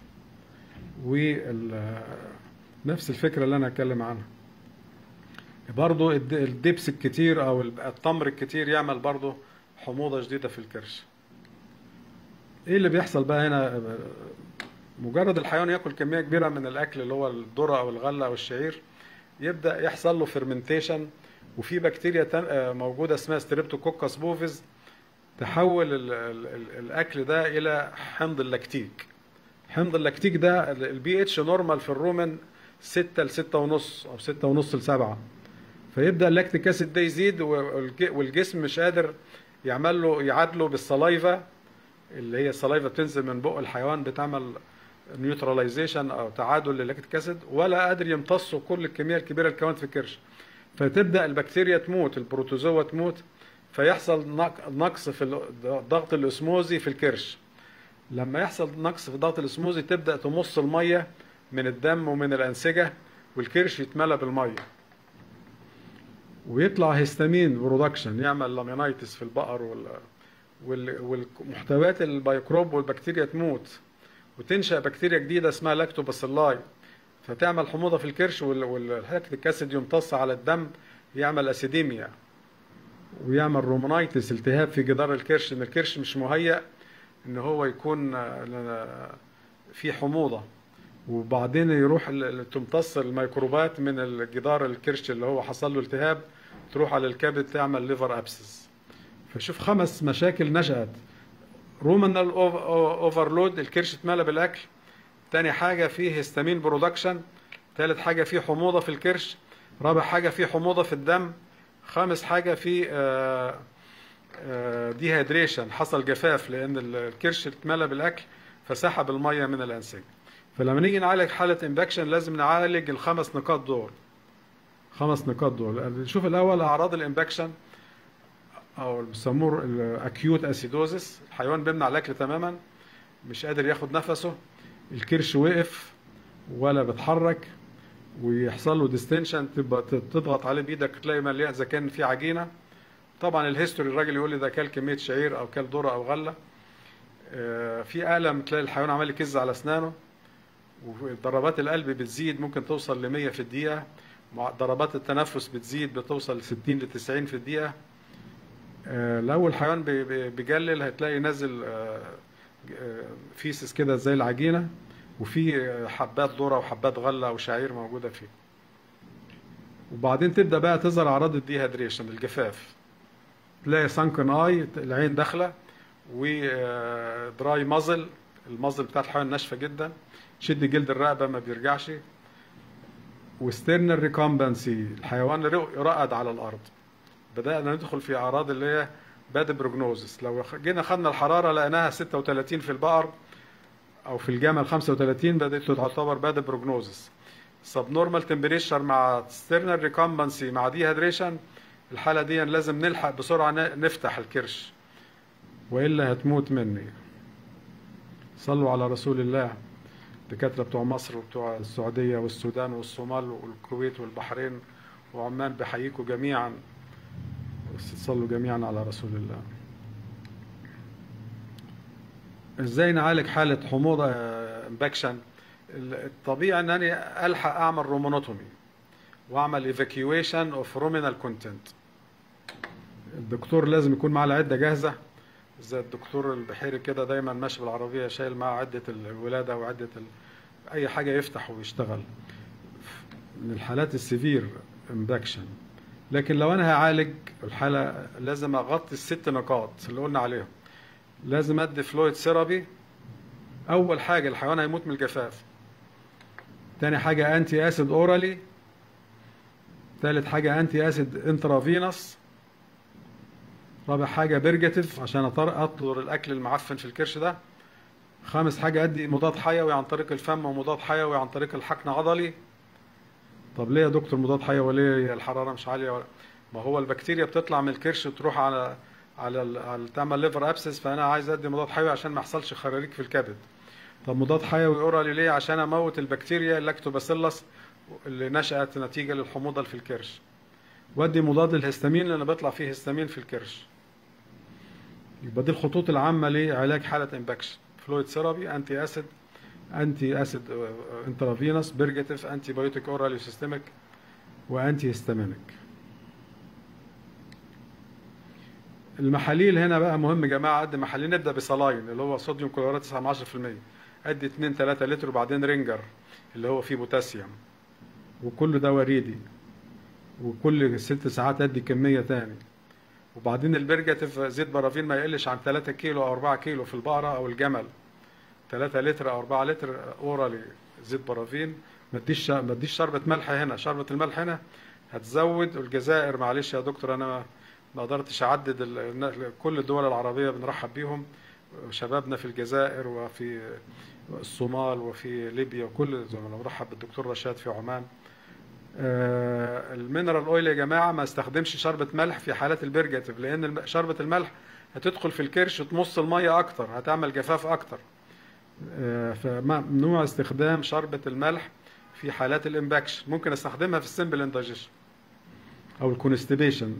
وال نفس الفكرة اللي انا هتكلم عنها برضو الد- الدبس الكتير او ال- التمر الكتير يعمل برضو حموضة شديدة في الكرش ايه اللي بيحصل بقى هنا مجرد الحيوان ياكل كمية كبيرة من الاكل اللي هو الذرة او الغلة او الشعير يبدأ يحصل له فيرمنتيشن وفي بكتيريا تن- آه، موجودة اسمها ستريبتوكوكس بوفيز تحول ال ال ال الاكل ده الى حمض اللاكتيك حمض اللاكتيك ده البي اتش نورمال في الرومن 6 ل 6 ونص او 6 ونص ل 7 فيبدا اللاكتيك اسيد ده يزيد والج- والجسم مش قادر يعمل له يعادله بالسلايفا اللي هي السلايفا بتنزل من بق الحيوان بتعمل نيوتراليزيشن او تعادل للاكتيك اسيد ولا قادر يمتصوا كل الكميه الكبيره اللي كونت في الكرش فتبدا البكتيريا تموت البروتوزوا تموت فيحصل نق- نقص في ال- الضغط الاسموزي في الكرش لما يحصل نقص في الضغط الاسموزي تبدا تمص الميه من الدم ومن الانسجه والكرش يتملى بالميه ويطلع هيستامين برودكشن يعمل لامينايتس في البقر وال وال- والمحتويات البيكروب والبكتيريا تموت وتنشا بكتيريا جديده اسمها لاكتوباسيلاي فتعمل حموضه في الكرش وال- واللاكتيك اسيد يمتص على الدم يعمل اسيديميا ويعمل رومونايتس التهاب في جدار الكرش ان الكرش مش مهيأ ان هو يكون آه، في حموضه وبعدين يروح ال- ال- تمتص الميكروبات من الجدار الكرش اللي هو حصل له التهاب تروح على الكبد تعمل ليفر ابسس فشوف خمس مشاكل نشأت رومانال اوفرلود الكرش اتملى بالاكل تاني حاجه فيه هيستامين برودكشن تالت حاجه فيه حموضه في الكرش رابع حاجه فيه حموضه في الدم خامس حاجه فيه ديهيدريشن حصل جفاف لان الكرش اتملى بالاكل فسحب الميه من الانسجه فلما نيجي نعالج حاله امباكشن لازم نعالج الخمس نقاط دول خمس نقاط دول نشوف الاول اعراض الامباكشن او بيسموه الاكيوت اسيدوزس الحيوان بيمنع الاكل تماما مش قادر ياخد نفسه الكرش وقف ولا بيتحرك ويحصل له ديستنشن تبقى تضغط عليه بايدك تلاقي مليان اذا كان في عجينه طبعا الهيستوري الراجل يقول لي ده كل كميه شعير او كل ذره او غله آه، في الم تلاقي الحيوان عمال يكز على اسنانه وضربات القلب بتزيد ممكن توصل ل 100 في الدقيقه مع ضربات التنفس بتزيد بتوصل ل 60 ل 90 في الدقيقه آه، لو الحيوان بي- بي- بيجلل هتلاقي نازل آه، آه، فيسس كده زي العجينه وفي آه، حبات ذره وحبات غله او شعير موجوده فيه وبعدين تبدا بقى تظهر اعراض الديهيدريشن الجفاف تلاقي سانكن اي العين داخله ودراي مازل المازل بتاعت الحيوان ناشفه جدا تشد جلد الرقبه ما بيرجعش وستيرنال ريكومبنسي الحيوان رق- رقد على الارض بدانا ندخل في اعراض اللي هي باد بروجنوزس لو خ- جينا خدنا الحراره لقيناها 36 في البقر او في الجمل 35 بدات تعتبر باد بروجنوزس سب نورمال تمبريتشر مع ستيرنال ريكومبنسي مع ديهيدريشن الحاله دي لازم نلحق بسرعه ن- نفتح الكرش والا هتموت مني صلوا على رسول الله الدكاتره بتوع مصر وبتوع السعوديه والسودان والصومال والكويت والبحرين وعمان بحييكم جميعا صلوا جميعا على رسول الله ازاي نعالج حاله حموضه امباكشن الطبيعي ان انا الحق اعمل رومونوتومي واعمل ايفاكيويشن اوف رومينال كونتنت الدكتور لازم يكون معاه العده جاهزه زي الدكتور البحيري كده دايما ماشي بالعربيه شايل معاه عده الولاده وعده ال... اي حاجه يفتح ويشتغل من الحالات السيفير امباكشن لكن لو انا هعالج الحاله لازم اغطي الست نقاط اللي قلنا عليهم لازم ادي فلويد ثيرابي اول حاجه الحيوان هيموت من الجفاف تاني حاجه انتي اسيد اورالي تالت حاجه انتي اسيد انترافينوس رابع حاجه بيرجاتيف عشان أطر اطلر الاكل المعفن في الكرش ده خامس حاجه ادي مضاد حيوي عن طريق الفم ومضاد حيوي عن طريق الحقن عضلي طب ليه يا دكتور مضاد حيوي وليه الحراره مش عاليه ولا ما هو البكتيريا بتطلع من الكرش وتروح على على, ال- على تعمل ليفر ابسس فانا عايز ادي مضاد حيوي عشان ما يحصلش خراريج في الكبد طب مضاد حيوي اورالي ليه عشان اموت البكتيريا اللاكتوباسيلس اللي نشأت نتيجة للحموضة اللي في الكرش ودي مضاد الهستامين لان بيطلع فيه هستامين في الكرش يبقى دي الخطوط العامة لعلاج حالة امباكشن فلويد ثيرابي انتي اسيد انتي اسيد انترافينوس بيرجاتيف انتي بايوتيك اورالي سيستميك وانتي هستامينيك المحاليل هنا بقى مهم يا جماعه قد محاليل نبدا بصلاين اللي هو صوديوم كلورات 9 10% قد 2 3 لتر وبعدين رينجر اللي هو فيه بوتاسيوم وكل ده وريدي وكل ست ساعات ادي كميه تاني وبعدين البرجاتيف زيت برافين ما يقلش عن 3 كيلو او 4 كيلو في البقره او الجمل 3 لتر او 4 لتر اورالي زيت برافين ما تديش ما تديش شربة ملح هنا شربة الملح هنا هتزود الجزائر معلش يا دكتور انا ما قدرتش اعدد ال- كل الدول العربيه بنرحب بيهم شبابنا في الجزائر وفي الصومال وفي ليبيا وكل زملاء مرحب بالدكتور رشاد في عمان آه، المينرال اويل يا جماعه ما استخدمش شربة ملح في حالات البرجاتيف لان الم- شربة الملح هتدخل في الكرش وتمص الميه اكتر هتعمل جفاف اكتر آه، فممنوع استخدام شربة الملح في حالات الامباكشن ممكن استخدمها في السمبل اندايجيشن او الكونستيبيشن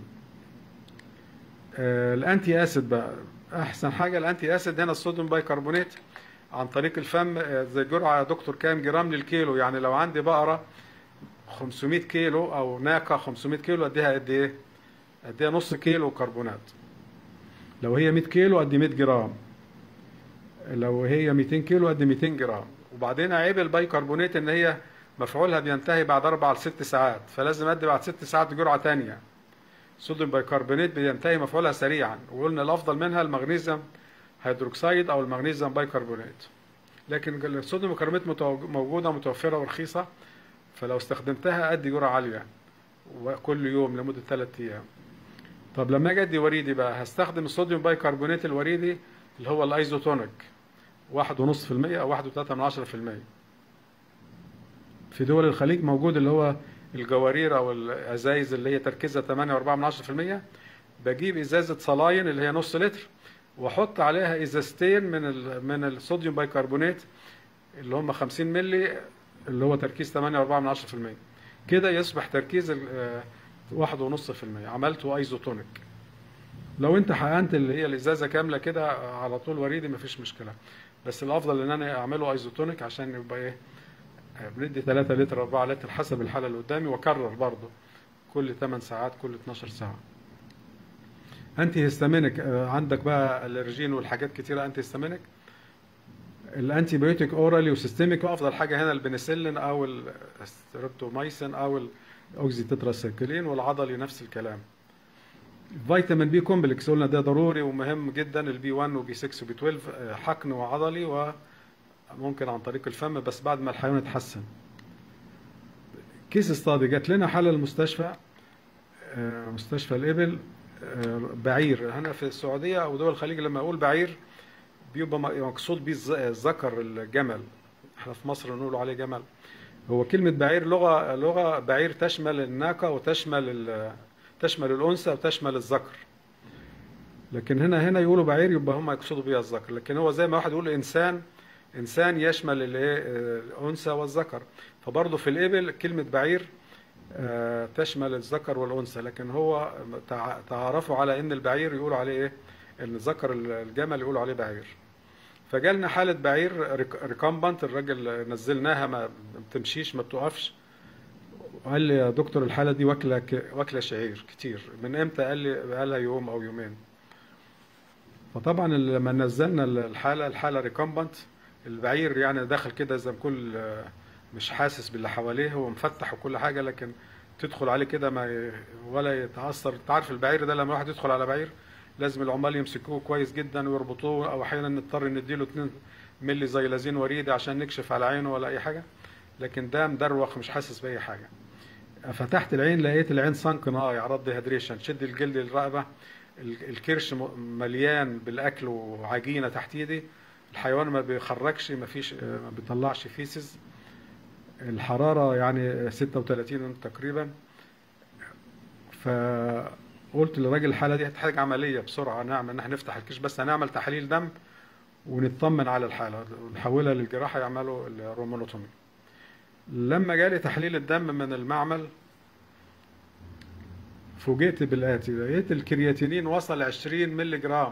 الانتي اسيد بقى احسن حاجه الانتي اسيد هنا الصوديوم بايكربونات عن طريق الفم آه، زي جرعه يا دكتور كام جرام للكيلو يعني لو عندي بقره 500 كيلو او ناقه 500 كيلو اديها قد ايه اديها نص كيلو كربونات لو هي 100 كيلو ادي 100 جرام لو هي 200 كيلو ادي 200 جرام وبعدين عيب البايكربونات ان هي مفعولها بينتهي بعد اربع لست ساعات فلازم ادي بعد ست ساعات جرعه تانية صوديوم بايكربونات بينتهي مفعولها سريعا وقلنا الافضل منها المغنيسيوم هيدروكسيد او المغنيسيوم بايكربونات لكن الصوديوم بايكربونات متو- موجوده متوفره ورخيصه فلو استخدمتها ادي جرعه عاليه وكل يوم لمده ثلاث ايام طب لما اجي ادي وريدي بقى هستخدم الصوديوم بايكربونات الوريدي اللي هو الايزوتونيك واحد ونص في المية او واحد وتلاتة من عشرة في المية في دول الخليج موجود اللي هو الجوارير او الازايز اللي هي تركيزها 8.4 من عشرة في المية بجيب ازازة صلاين اللي هي نص لتر واحط عليها ازازتين من ال من الصوديوم بايكربونات اللي هم 50 مللي اللي هو تركيز 8.4 من عشرة في المية كده يصبح تركيز ال- آه، واحد ونص في المية عملته ايزوتونيك لو انت حقنت اللي هي الازازه كامله كده على طول وريدي مفيش مشكله بس الافضل ان انا اعمله ايزوتونيك عشان يبقى ايه آه، بندي 3 لتر 4 لتر حسب الحاله اللي قدامي واكرر برضه كل 8 ساعات كل 12 ساعه انتي هيستامينك آه، عندك بقى الرجين والحاجات كتيره انتي هيستامينك الانتي بيوتيك اورالي وسيستميك وافضل حاجه هنا البنسلين او الستريبتومايسين او الاوكزي تتراسيكلين والعضلي نفس الكلام فيتامين بي كومبلكس قلنا ده ضروري ومهم جدا البي 1 وبي 6 وبي 12 آه، حقن وعضلي وممكن عن طريق الفم بس بعد ما الحيوان يتحسن كيس استادي جات لنا حاله المستشفى آه، مستشفى الابل آه، بعير هنا في السعوديه او دول الخليج لما اقول بعير بيبقى م- مقصود بيه الز- الذكر الجمل احنا في مصر نقول عليه جمل هو كلمة بعير لغة لغة بعير تشمل الناقة وتشمل ال- تشمل الأنثى وتشمل الذكر لكن هنا هنا يقولوا بعير يبقى هم يقصدوا بيها الذكر لكن هو زي ما واحد يقول إنسان إنسان يشمل الايه الأنثى والذكر فبرضه في الإبل كلمة بعير آه، تشمل الذكر والأنثى لكن هو تع- تعرفوا على إن البعير يقولوا عليه إيه إن ذكر الجمل يقولوا عليه بعير فجالنا حالة بعير ريك- ريكامبنت الراجل نزلناها ما بتمشيش ما بتقفش وقال لي يا دكتور الحالة دي واكلة ك- واكلة شعير كتير من امتى قال لي بقالها يوم او يومين فطبعا لما نزلنا الحالة الحالة ريكامبنت البعير يعني داخل كده زي ما كل مش حاسس باللي حواليه هو مفتح وكل حاجة لكن تدخل عليه كده ما ي- ولا يتأثر انت عارف البعير ده لما واحد يدخل على بعير لازم العمال يمسكوه كويس جدا ويربطوه او احيانا نضطر نديله 2 ملي زيلازين وريدي عشان نكشف على عينه ولا اي حاجه لكن ده مدروخ مش حاسس باي حاجه فتحت العين لقيت العين سانكن اه يعرض ديهيدريشن شد الجلد للرقبه ال- الكرش م- مليان بالاكل وعجينه تحت ايدي الحيوان ما بيخرجش ما فيش ما بيطلعش فيسز الحراره يعني 36 تقريبا فقلت للراجل الحاله دي هتحتاج عمليه بسرعه نعمل ان احنا نفتح الكيش بس هنعمل تحاليل دم ونطمن على الحاله نحولها للجراحه يعملوا الرومونوتومي لما جالي تحليل الدم من المعمل فوجئت بالآتي لقيت الكرياتينين وصل 20 مللي جرام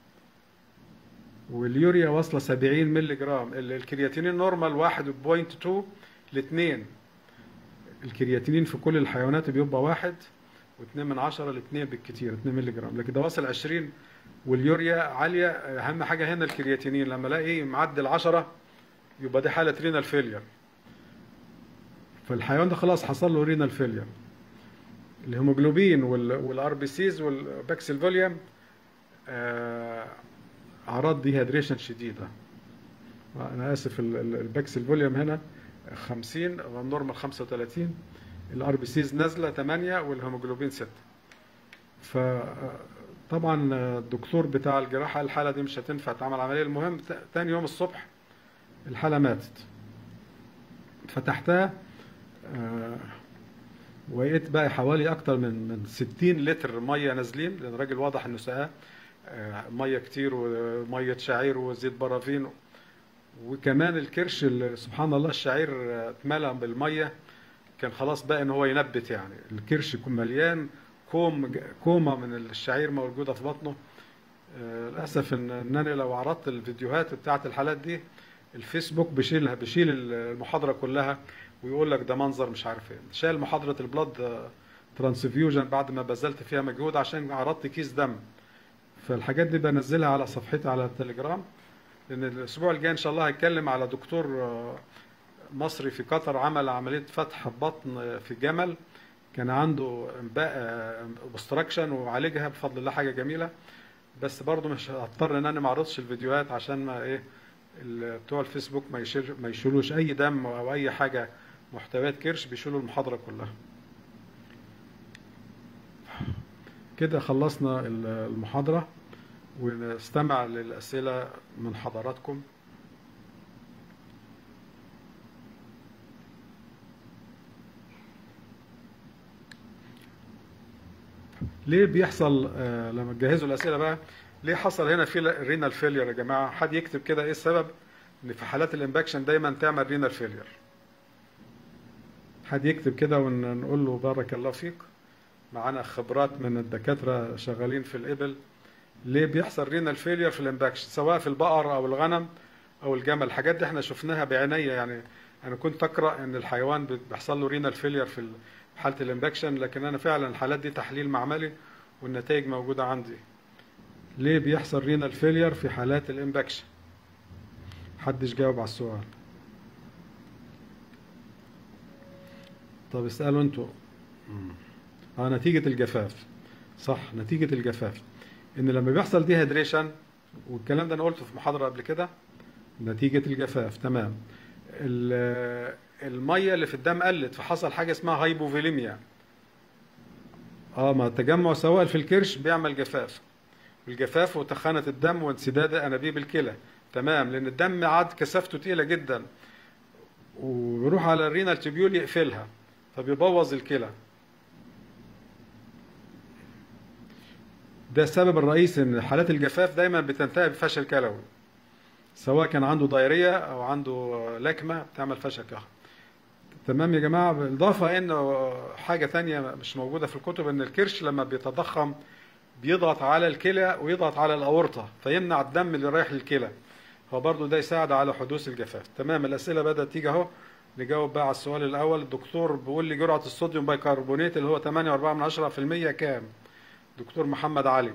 واليوريا واصله 70 مللي جرام ال- الكرياتينين نورمال 1.2 ل 2 الكرياتينين في كل الحيوانات بيبقى واحد و2 من عشرة ل 2 بالكتير 2 مللي جرام لكن ده واصل 20 واليوريا عاليه اهم حاجه هنا الكرياتينين لما الاقي معدل 10 يبقى دي حاله رينال فيلير فالحيوان ده خلاص حصل له رينال فيلير الهيموجلوبين والار بي سيز والباكسل فوليوم آه، اعراض ديهيدريشن شديده انا اسف ال- ال- الباكسل فوليوم هنا 50 والنورمال 35 الار بي سيز نازله 8 والهيموجلوبين 6 فطبعا الدكتور بتاع الجراحه الحاله دي مش هتنفع تعمل عمليه المهم ت- تاني يوم الصبح الحاله ماتت فتحتها آه، ولقيت بقى حوالي اكتر من من 60 لتر ميه نازلين لان الراجل واضح انه سقاه آه، ميه كتير وميه شعير وزيت برافين وكمان الكرش ال- سبحان الله الشعير آه، اتملى بالميه كان خلاص بقى ان هو ينبت يعني الكرش يكون مليان كوم كومه من الشعير موجوده في بطنه آه، للاسف ان انني لو عرضت الفيديوهات بتاعت الحالات دي الفيسبوك بيشيلها بيشيل المحاضره كلها ويقول لك ده منظر مش عارف ايه شال محاضره البلاد ترانسفيوجن بعد ما بذلت فيها مجهود عشان عرضت كيس دم فالحاجات دي بنزلها على صفحتي على التليجرام لان الاسبوع الجاي ان شاء الله هتكلم على دكتور آه، مصري في قطر عمل عمليه فتح بطن في جمل كان عنده انباء اوبستراكشن وعالجها بفضل الله حاجه جميله بس برضه مش هضطر ان انا ما اعرضش الفيديوهات عشان ما ايه ال- بتوع الفيسبوك ما يشيل ما يشيلوش اي دم او اي حاجه محتويات كرش بيشيلوا المحاضره كلها كده خلصنا ال- المحاضره ونستمع للاسئله من حضراتكم ليه بيحصل آه، لما تجهزوا الاسئله بقى ليه حصل هنا في رينال فيلير يا جماعه حد يكتب كده ايه السبب ان في حالات الامباكشن دايما تعمل رينال فيلير حد يكتب كده ونقول له بارك الله فيك معانا خبرات من الدكاتره شغالين في الابل ليه بيحصل رينال فيلير في الامباكشن سواء في البقر او الغنم او الجمل الحاجات دي احنا شفناها بعينيا يعني انا كنت اقرا ان الحيوان بيحصل له رينال فيلير في حاله الامباكشن لكن انا فعلا الحالات دي تحليل معملي والنتائج موجوده عندي ليه بيحصل رينال فيلير في حالات الامباكشن محدش جاوب على السؤال طب اسالوا انتوا اه نتيجه الجفاف صح نتيجه الجفاف ان لما بيحصل دي هيدريشن والكلام ده انا قلته في محاضره قبل كده نتيجه الجفاف تمام ال- الميه اللي في الدم قلت فحصل حاجه اسمها هايبوفيليميا اه ما التجمع سوائل في الكرش بيعمل جفاف الجفاف وتخانه الدم وانسداد انابيب الكلى تمام لان الدم عاد كثافته تقيله جدا ويروح على الرينال تيبيول يقفلها فبيبوظ الكلى ده السبب الرئيسي ان حالات الجفاف دايما بتنتهي بفشل كلوي سواء كان عنده دايريه او عنده لكمه بتعمل فشل كلوي تمام يا جماعه بالاضافه انه حاجه تانية مش موجوده في الكتب ان الكرش لما بيتضخم بيضغط على الكلى ويضغط على الاورطه فيمنع الدم اللي رايح للكلى فبرضه ده يساعد على حدوث الجفاف تمام الاسئله بدات تيجي اهو نجاوب بقى على السؤال الاول الدكتور بيقول لي جرعه الصوديوم بايكربونات اللي هو 8.4% كام دكتور محمد علي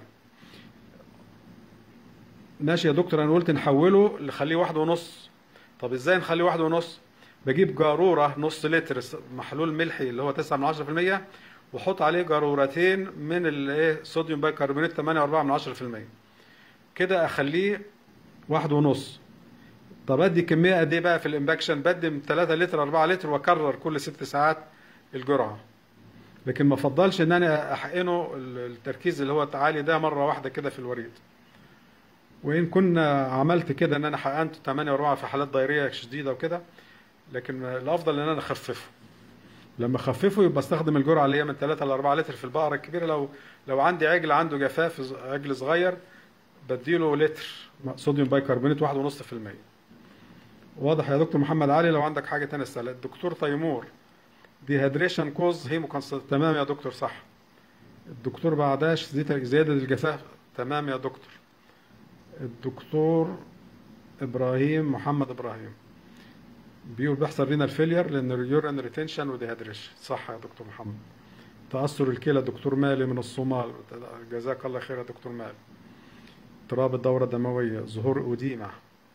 ماشي يا دكتور انا قلت نحوله نخليه واحد ونص طب ازاي نخليه واحد ونص بجيب جاروره نص لتر محلول ملحي اللي هو 9 من 10% واحط عليه جارورتين من الايه صوديوم بايكربونات 8.4 من 10% كده اخليه واحد ونص طب ادي كميه قد ايه بقى في الامباكشن بدي من 3 لتر 4 لتر واكرر كل ست ساعات الجرعه لكن ما افضلش ان انا احقنه التركيز اللي هو عالي ده مره واحده كده في الوريد وان كنا عملت كده ان انا حقنت 8 و4 في حالات ضيريه شديده وكده لكن الافضل ان انا اخففه لما اخففه يبقى استخدم الجرعه اللي هي من 3 ل 4 لتر في البقره الكبيره لو لو عندي عجل عنده جفاف عجل صغير بديله لتر صوديوم بايكربونات واحد ونص في المية واضح يا دكتور محمد علي لو عندك حاجة تانية اسألها الدكتور تيمور ديهيدريشن كوز هيمو تمام يا دكتور صح الدكتور بعداش زيادة زيادة الجفاف تمام يا دكتور الدكتور ابراهيم محمد ابراهيم بيقول بيحصل رينال فيلير لان اليورين ريتنشن وديهيدريشن صح يا دكتور محمد تاثر الكلى دكتور مالي من الصومال جزاك الله خير يا دكتور مالي اضطراب الدورة الدموية ظهور أوديمة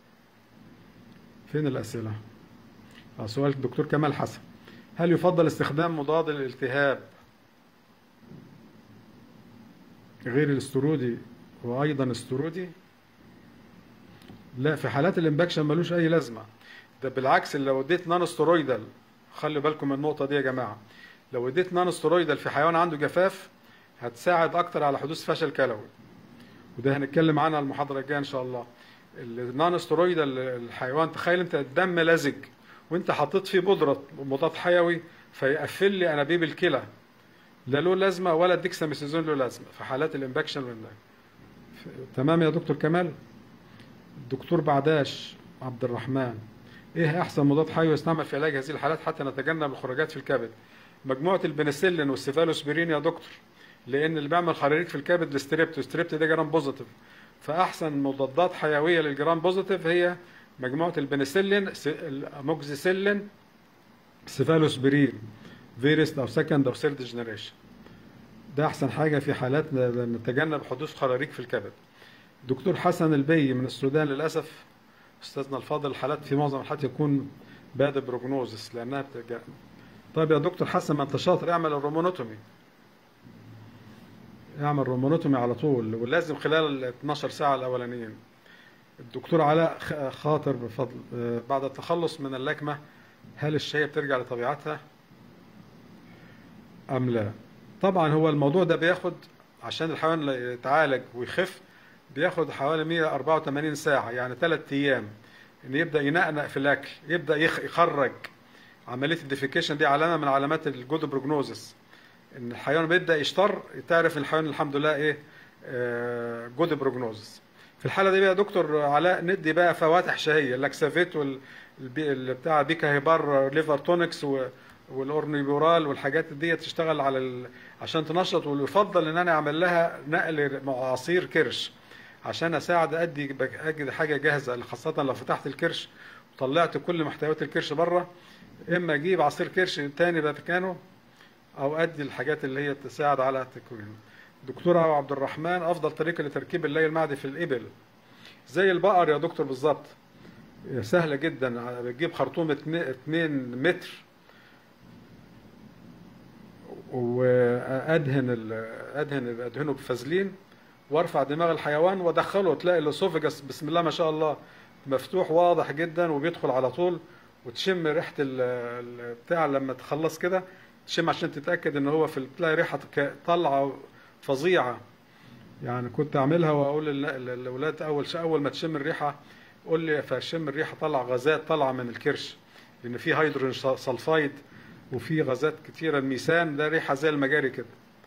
فين الأسئلة؟ آه، سؤال الدكتور كمال حسن هل يفضل استخدام مضاد للالتهاب غير الاسترودي وأيضا استرودي؟ لا في حالات الانبكشن ملوش أي لازمة ده بالعكس لو اديت نان سترويدال خلي بالكم من النقطة دي يا جماعة لو اديت نان سترويدال في حيوان عنده جفاف هتساعد أكتر على حدوث فشل كلوي وده هنتكلم عنها المحاضرة الجاية إن شاء الله النان سترويدال الحيوان تخيل أنت الدم لزج وأنت حطيت فيه بودرة مضاد حيوي فيقفل لي أنابيب الكلى لا له لازمة ولا الديكساميثازون له لازمة في حالات الانبكشن والله. تمام يا دكتور كمال الدكتور بعداش عبد الرحمن ايه احسن مضاد حيوي يستعمل في علاج هذه الحالات حتى نتجنب الخراجات في الكبد مجموعه البنسلين والسيفالوسبرين يا دكتور لان اللي بيعمل خراريج في الكبد الاستريبت والستريبت ده جرام بوزيتيف فاحسن مضادات حيويه للجرام بوزيتيف هي مجموعه البنسلين موكزيسيلين سيفالوسبرين فيرست او سكند او ثيرد جنريشن ده احسن حاجه في حالات نتجنب حدوث خراريج في الكبد دكتور حسن البي من السودان للاسف استاذنا الفاضل الحالات في معظم الحالات يكون باد بروجنوزس لانها بترجع طيب يا دكتور حسن ما انت شاطر اعمل الرومونوتومي اعمل رومونوتومي على طول ولازم خلال ال 12 ساعه الاولانيين الدكتور علاء خاطر بفضل بعد التخلص من اللكمه هل الشهيه بترجع لطبيعتها ام لا طبعا هو الموضوع ده بياخد عشان الحيوان يتعالج ويخف بياخد حوالي 184 ساعة يعني ثلاث أيام إن يبدأ ينقنق في الأكل يبدأ يخرج عملية الديفيكيشن دي علامة من علامات الجود بروجنوزس إن الحيوان بيبدأ يشتر تعرف الحيوان الحمد لله إيه آه جود بروجنوزس في الحالة دي بقى يا دكتور علاء ندي بقى فواتح شهية اللاكسافيت وال بتاع بيكا هيبار ليفر تونكس والاورنيبورال والحاجات دي تشتغل على ال... عشان تنشط ويفضل ان انا اعمل لها نقل عصير كرش عشان اساعد ادي اجد حاجه جاهزه خاصه لو فتحت الكرش وطلعت كل محتويات الكرش بره اما اجيب عصير كرش تاني مكانه او ادي الحاجات اللي هي تساعد على تكوينه دكتور عبد الرحمن افضل طريقه لتركيب اللي المعدي في الابل زي البقر يا دكتور بالظبط سهله جدا بتجيب خرطوم 2 متر وادهن ادهن ادهنه بفازلين وارفع دماغ الحيوان وادخله تلاقي الاسوفجس بسم الله ما شاء الله مفتوح واضح جدا وبيدخل على طول وتشم ريحه بتاع لما تخلص كده تشم عشان تتاكد ان هو في تلاقي ريحه طالعه فظيعه يعني كنت اعملها واقول للاولاد اول اول ما تشم الريحه قول لي فشم الريحه طلع غازات طالعه من الكرش لان في هيدروجين سلفايد وفي غازات كتيره الميثان ده ريحه زي المجاري كده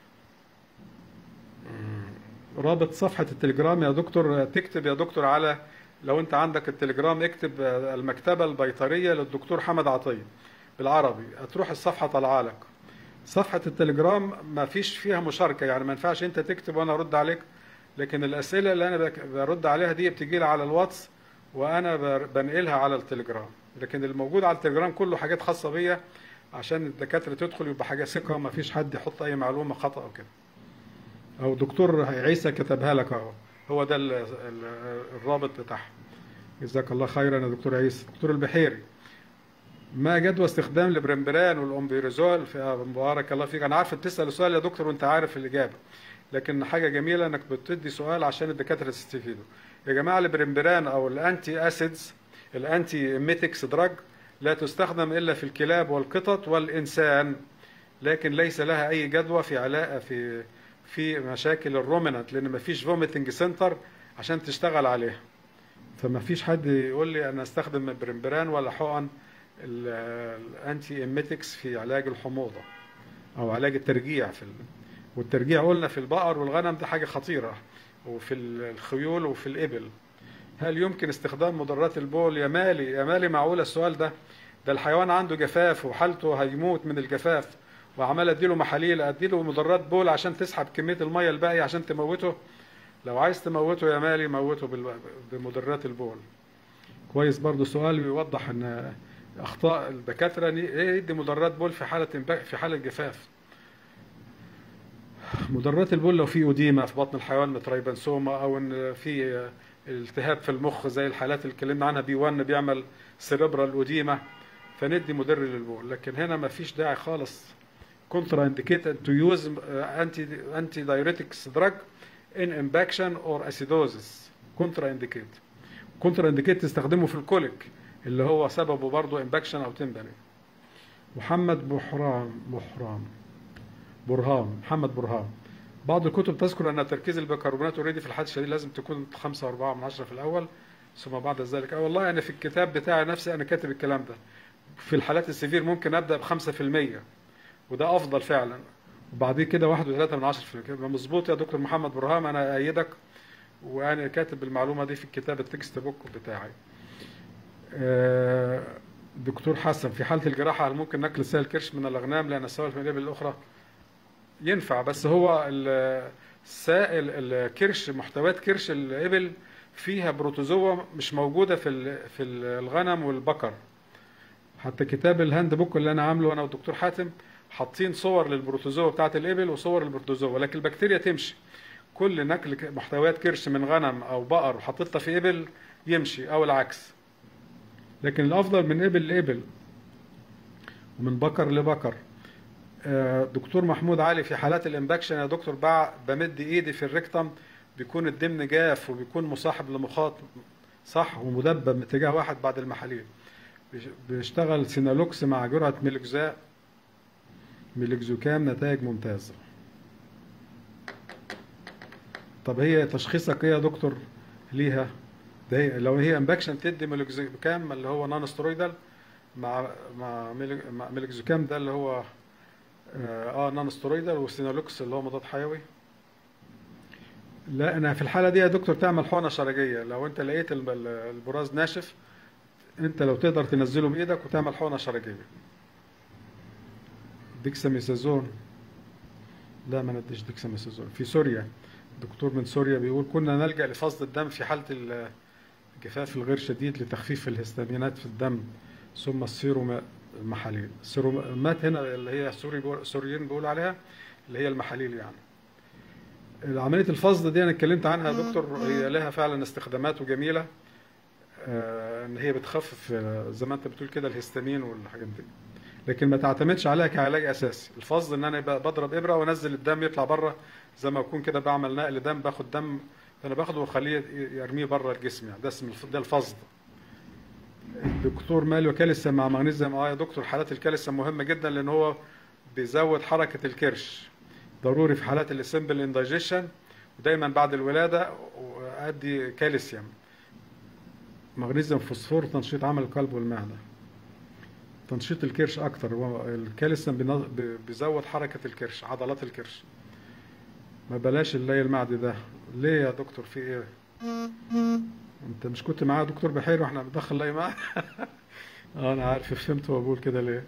رابط صفحة التليجرام يا دكتور تكتب يا دكتور على لو انت عندك التليجرام اكتب المكتبة البيطرية للدكتور حمد عطية بالعربي هتروح الصفحة طالعه لك صفحة التليجرام ما فيش فيها مشاركة يعني ما ينفعش انت تكتب وانا ارد عليك لكن الاسئلة اللي انا برد عليها دي بتجي لي على الواتس وانا بنقلها على التليجرام لكن الموجود على التليجرام كله حاجات خاصة بيا عشان الدكاترة تدخل يبقى حاجة ثقة ما فيش حد يحط اي معلومة خطأ او كده او دكتور عيسى كتبها لك اهو هو ده ال ال الرابط بتاعها جزاك الله خيرا يا دكتور عيسى دكتور البحيري ما جدوى استخدام البرمبران والامبيريزول في بارك الله فيك انا عارف بتسال السؤال يا دكتور وانت عارف الاجابه لكن حاجه جميله انك بتدي سؤال عشان الدكاتره تستفيدوا يا جماعه البرمبران او الانتي اسيدز الانتي ميتكس دراج لا تستخدم الا في الكلاب والقطط والانسان لكن ليس لها اي جدوى في علاقه في في مشاكل الرومينانت لان ما فيش فوميتنج سنتر عشان تشتغل عليها فما فيش حد يقول لي انا استخدم برمبران ولا حقن الانتي ايميتكس في علاج الحموضه او علاج الترجيع في ال... والترجيع قلنا في البقر والغنم ده حاجه خطيره وفي الخيول وفي الإبل هل يمكن استخدام مضرات البول يا مالي يا مالي معقول السؤال ده ده الحيوان عنده جفاف وحالته هيموت من الجفاف وعمال اديله محاليل اديله مضرات بول عشان تسحب كميه الميه الباقيه عشان تموته لو عايز تموته يا مالي موته بال- بمضرات البول كويس برضو سؤال بيوضح ان اخطاء الدكاتره إن ايه يدي مضرات بول في حاله انبا- في حاله جفاف مضرات البول لو في اوديما في بطن الحيوان متريبنسوما او ان في التهاب في المخ زي الحالات اللي اتكلمنا عنها بي 1 بيعمل سيريبرال اوديما فندي مدر للبول لكن هنا ما فيش داعي خالص كونترا انديكيتد تو يوز انتي انتي دايوريتكس دراج ان امباكشن اور اسيدوزس كونترا انديكيت كونترا انديكيت تستخدمه في الكوليك اللي هو سببه برضه امباكشن او تندني محمد بحرام بحرام برهان محمد برهان بعض الكتب تذكر ان تركيز البيكربونات اوريدي في الحالة الشديدة لازم تكون 5 4 من 10 في الاول ثم بعد ذلك اه والله انا في الكتاب بتاعي نفسي انا كاتب الكلام ده في الحالات السيفير ممكن ابدا ب 5% وده افضل فعلا وبعديه كده 1 و3 من 10 يبقى مظبوط يا دكتور محمد برهام انا ايدك وانا كاتب المعلومه دي في الكتاب التكست بوك بتاعي آه، دكتور حسن في حاله الجراحه هل ممكن نقل سائل كرش من الاغنام لان السوائل في الابل الاخرى ينفع بس هو ال- سائل الكرش محتويات كرش الابل فيها بروتوزوا مش موجوده في ال- في الغنم والبقر حتى كتاب الهاند بوك اللي انا عامله انا والدكتور حاتم حاطين صور للبروتوزوا بتاعت الابل وصور للبروتوزوا ولكن البكتيريا تمشي كل نقل ك- محتويات كرش من غنم او بقر وحطيتها في ابل يمشي او العكس لكن الافضل من ابل لابل ومن بقر لبقر آه، دكتور محمود علي في حالات الامباكشن يا دكتور بع بمد ايدي في الريكتم بيكون الدمن جاف وبيكون مصاحب لمخاط صح ومدبب اتجاه واحد بعد المحاليل بيش- بيشتغل سينالوكس مع جرعة ميلوكزا ميلوكزوكام نتائج ممتازة طب هي تشخيصك ايه يا دكتور ليها ده هي لو هي امباكشن تدي ميلوكزوكام اللي هو نون سترويدال مع مع ميلو- مع ميلوكزوكام ده اللي هو اه نون سترويدال وسينالوكس اللي هو مضاد حيوي لا انا في الحاله دي يا دكتور تعمل حقنه شرجيه لو انت لقيت الب- ال- البراز ناشف انت لو تقدر تنزله بايدك وتعمل حقنه شرجيه ديكساميثازون لا ما نديش ديكساميثازون في سوريا دكتور من سوريا بيقول كنا نلجا لفصل الدم في حاله ال- الجفاف الغير شديد لتخفيف الهستامينات في الدم ثم السيروم المحاليل السيرومات هنا اللي هي السوري بيقول- السوريين بيقولوا عليها اللي هي المحاليل يعني عملية الفصل دي أنا اتكلمت عنها يا دكتور هي لها فعلا استخدامات وجميلة آه، إن هي بتخفف آه، زي ما أنت بتقول كده الهستامين والحاجات دي لكن ما تعتمدش عليها كعلاج أساسي الفصل إن أنا يبقى بضرب إبرة وأنزل الدم يطلع بره زي ما أكون كده بعمل نقل دم باخد دم أنا باخده وأخليه يرميه بره الجسم يعني ده اسم الف- ده الفصل الدكتور مالو كالسيوم مع مغنيسيوم اه يا دكتور حالات الكالسيوم مهمه جدا لان هو بيزود حركه الكرش ضروري في حالات السمبل اندايجيشن ودايما بعد الولاده ادي كالسيوم مغنيسيوم فوسفور تنشيط عمل القلب والمعده تنشيط الكرش اكتر هو الكالسيوم بينظ- بي- بيزود حركه الكرش عضلات الكرش ما بلاش اللي المعدي ده ليه يا دكتور في ايه انت مش كنت معاه دكتور بحير واحنا بندخل لاي معاه اه انا عارف فهمت هو بقول كده ليه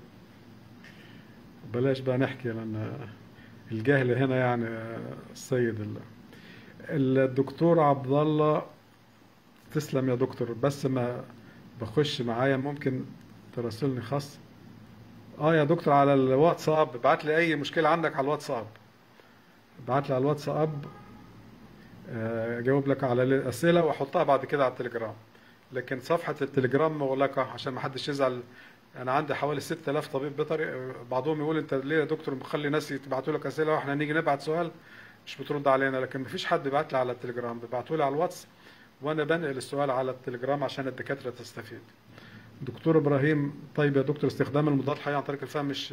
بلاش بقى نحكي لان الجهل هنا يعني السيد الله الدكتور عبد الله تسلم يا دكتور بس ما بخش معايا ممكن تراسلني خاص اه يا دكتور على الواتساب ابعت لي اي مشكله عندك على الواتساب ابعت لي على الواتساب آه، اجاوب لك على الاسئله واحطها بعد كده على التليجرام لكن صفحه التليجرام مغلقه عشان ما حدش يزعل انا عندي حوالي 6000 طبيب بيطري آه، بعضهم يقول انت ليه يا دكتور مخلي ناس يبعتوا لك اسئله واحنا نيجي نبعت سؤال مش بترد علينا لكن مفيش حد بيبعت لي على التليجرام بيبعتوا لي على الواتس وانا بنقل السؤال على التليجرام عشان الدكاتره تستفيد دكتور ابراهيم طيب يا دكتور استخدام المضاد الحيوي عن طريق الفم مش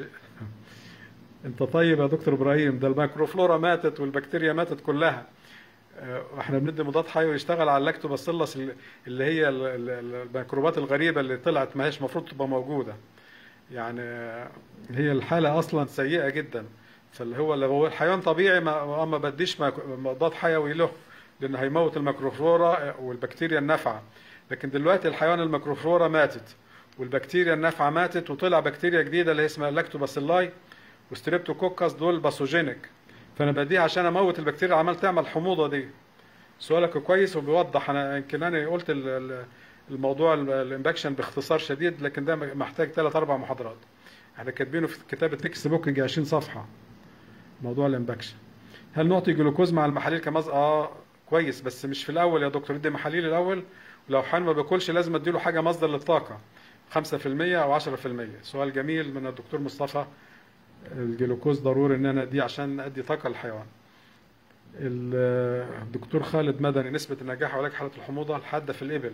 انت طيب يا دكتور ابراهيم ده الميكروفلورا ماتت والبكتيريا ماتت كلها آه، واحنا بندي مضاد حيوي يشتغل على اللاكتوباسيلس اللي- اللي هي ال- ال- ال- الميكروبات الغريبه اللي طلعت ما هيش المفروض تبقى موجوده يعني آه، هي الحاله اصلا سيئه جدا فاللي هو لو هو الحيوان طبيعي ما ما بديش مك- مضاد حيوي له لان هيموت الميكروفلورا والبكتيريا النافعه لكن دلوقتي الحيوان الميكروفلورا ماتت والبكتيريا النافعه ماتت وطلع بكتيريا جديده اللي اسمها لاكتوباسيلاي وستريبتوكوكس دول باسوجينيك فانا بديها عشان اموت البكتيريا اللي عمال تعمل حموضه دي سؤالك كويس وبيوضح انا يمكن انا قلت ال- ال- الموضوع ال- الامباكشن باختصار شديد لكن ده محتاج ثلاث اربع محاضرات احنا كاتبينه في كتاب التكست بوك يجي 20 صفحه موضوع الامباكشن هل نعطي جلوكوز مع المحاليل كمز اه كويس بس مش في الاول يا دكتور ادي محاليل الاول ولو حان ما بياكلش لازم اديله حاجه مصدر للطاقه 5% او 10% سؤال جميل من الدكتور مصطفى الجلوكوز ضروري ان انا اديه عشان ادي طاقه للحيوان ال- الدكتور خالد مدني نسبة النجاح علاج حالة الحموضة الحادة في الإبل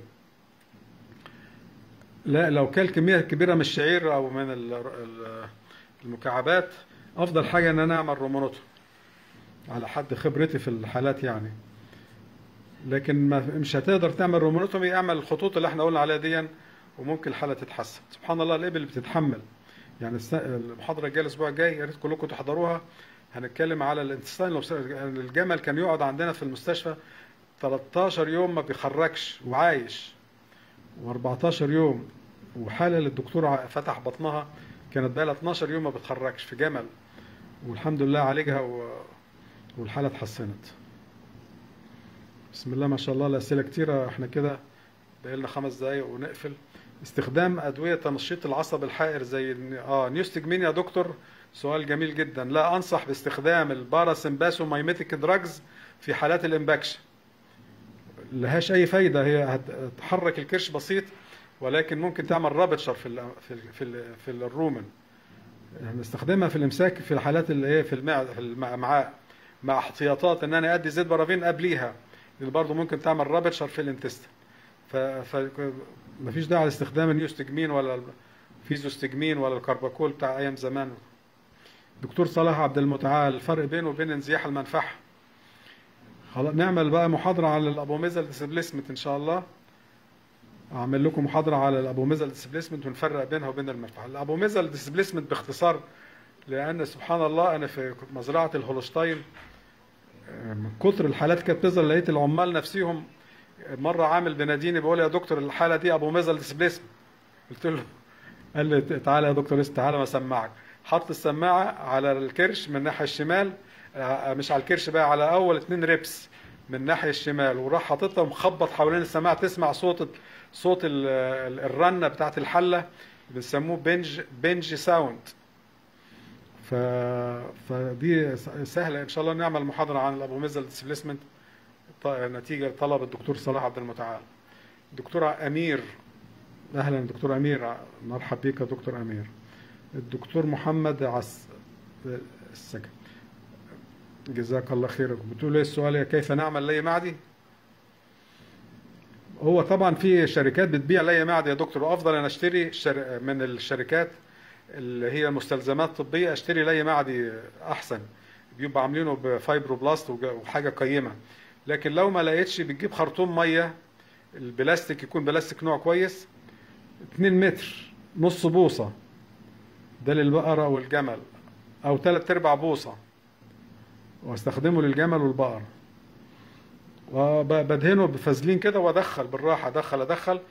لا لو كل كمية كبيرة من الشعير أو من ال- ال- المكعبات أفضل حاجة إن أنا أعمل رومونوتو على حد خبرتي في الحالات يعني لكن ما مش هتقدر تعمل رومونوتومي اعمل الخطوط اللي احنا قلنا عليها دي وممكن الحالة تتحسن سبحان الله الإبل بتتحمل يعني الس- المحاضرة الجاية الأسبوع الجاي يا ريت كلكم تحضروها هنتكلم على الانتستين الجمل كان يقعد عندنا في المستشفى 13 يوم ما بيخرجش وعايش و14 يوم وحالة للدكتور ع- فتح بطنها كانت بقى لها 12 يوم ما بتخرجش في جمل والحمد لله عالجها و... والحالة اتحسنت بسم الله ما شاء الله الأسئلة كتيرة احنا كده بقى لنا خمس دقايق ونقفل استخدام أدوية تنشيط العصب الحائر زي الن- اه نيوستجمين يا دكتور سؤال جميل جدا لا أنصح باستخدام الباراسمباسو مايميتيك دراجز في حالات الإمباكشن لهاش أي فايدة هي هتحرك الكرش بسيط ولكن ممكن تعمل رابتشر في ال في ال في, ال في الرومن يعني نستخدمها في الامساك في الحالات اللي هي في المعده في الامعاء مع احتياطات ان انا ادي زيت بارافين قبليها لان برضه ممكن تعمل رابتشر في الانتست ف, ف مفيش داعي لاستخدام النيوستجمين ولا الفيزوستجمين ولا الكرباكول بتاع ايام زمان دكتور صلاح عبد المتعال الفرق بينه وبين انزياح المنفعه خلاص نعمل بقى محاضرة على الابوميزال ديسبليسمنت ان شاء الله اعمل لكم محاضرة على الابوميزال ديسبليسمنت ونفرق بينها وبين المنفعة الابوميزال ديسبليسمنت باختصار لان سبحان الله انا في مزرعة الهولشتاين آه، من كتر الحالات كانت بتظهر لقيت العمال نفسيهم مرة عامل بناديني بيقول يا دكتور الحالة دي ابوميزال ديسبليسمنت قلت له قال لي تعالى يا دكتور اس تعالى ما اسمعك حط السماعة على الكرش من الناحية الشمال آه، مش على الكرش بقى على اول اتنين ريبس من الناحية الشمال وراح حاططها ومخبط حوالين السماعة تسمع صوت صوت ال- ال- الرنة بتاعت الحلة بنسموه بنج بنج ساوند ف... فدي س- سهلة ان شاء الله نعمل محاضرة عن الابوميزال ديسبليسمنت نتيجة طلب الدكتور صلاح عبد المتعال دكتورة امير اهلا دكتور امير مرحب بك يا دكتور امير الدكتور محمد عس السكن جزاك الله خير بتقول ايه السؤال كيف نعمل لي معدي هو طبعا في شركات بتبيع لي معدي يا دكتور وافضل انا اشتري شر... من الشركات اللي هي مستلزمات طبيه اشتري لي معدي احسن بيبقى عاملينه بفايبروبلاست وج- وحاجه قيمه لكن لو ما لقيتش بتجيب خرطوم ميه البلاستيك يكون بلاستيك نوع كويس 2 متر نص بوصه ده للبقره والجمل او 3 ارباع بوصه واستخدمه للجمل والبقر وبدهنه بفازلين كده وادخل بالراحه ادخل ادخل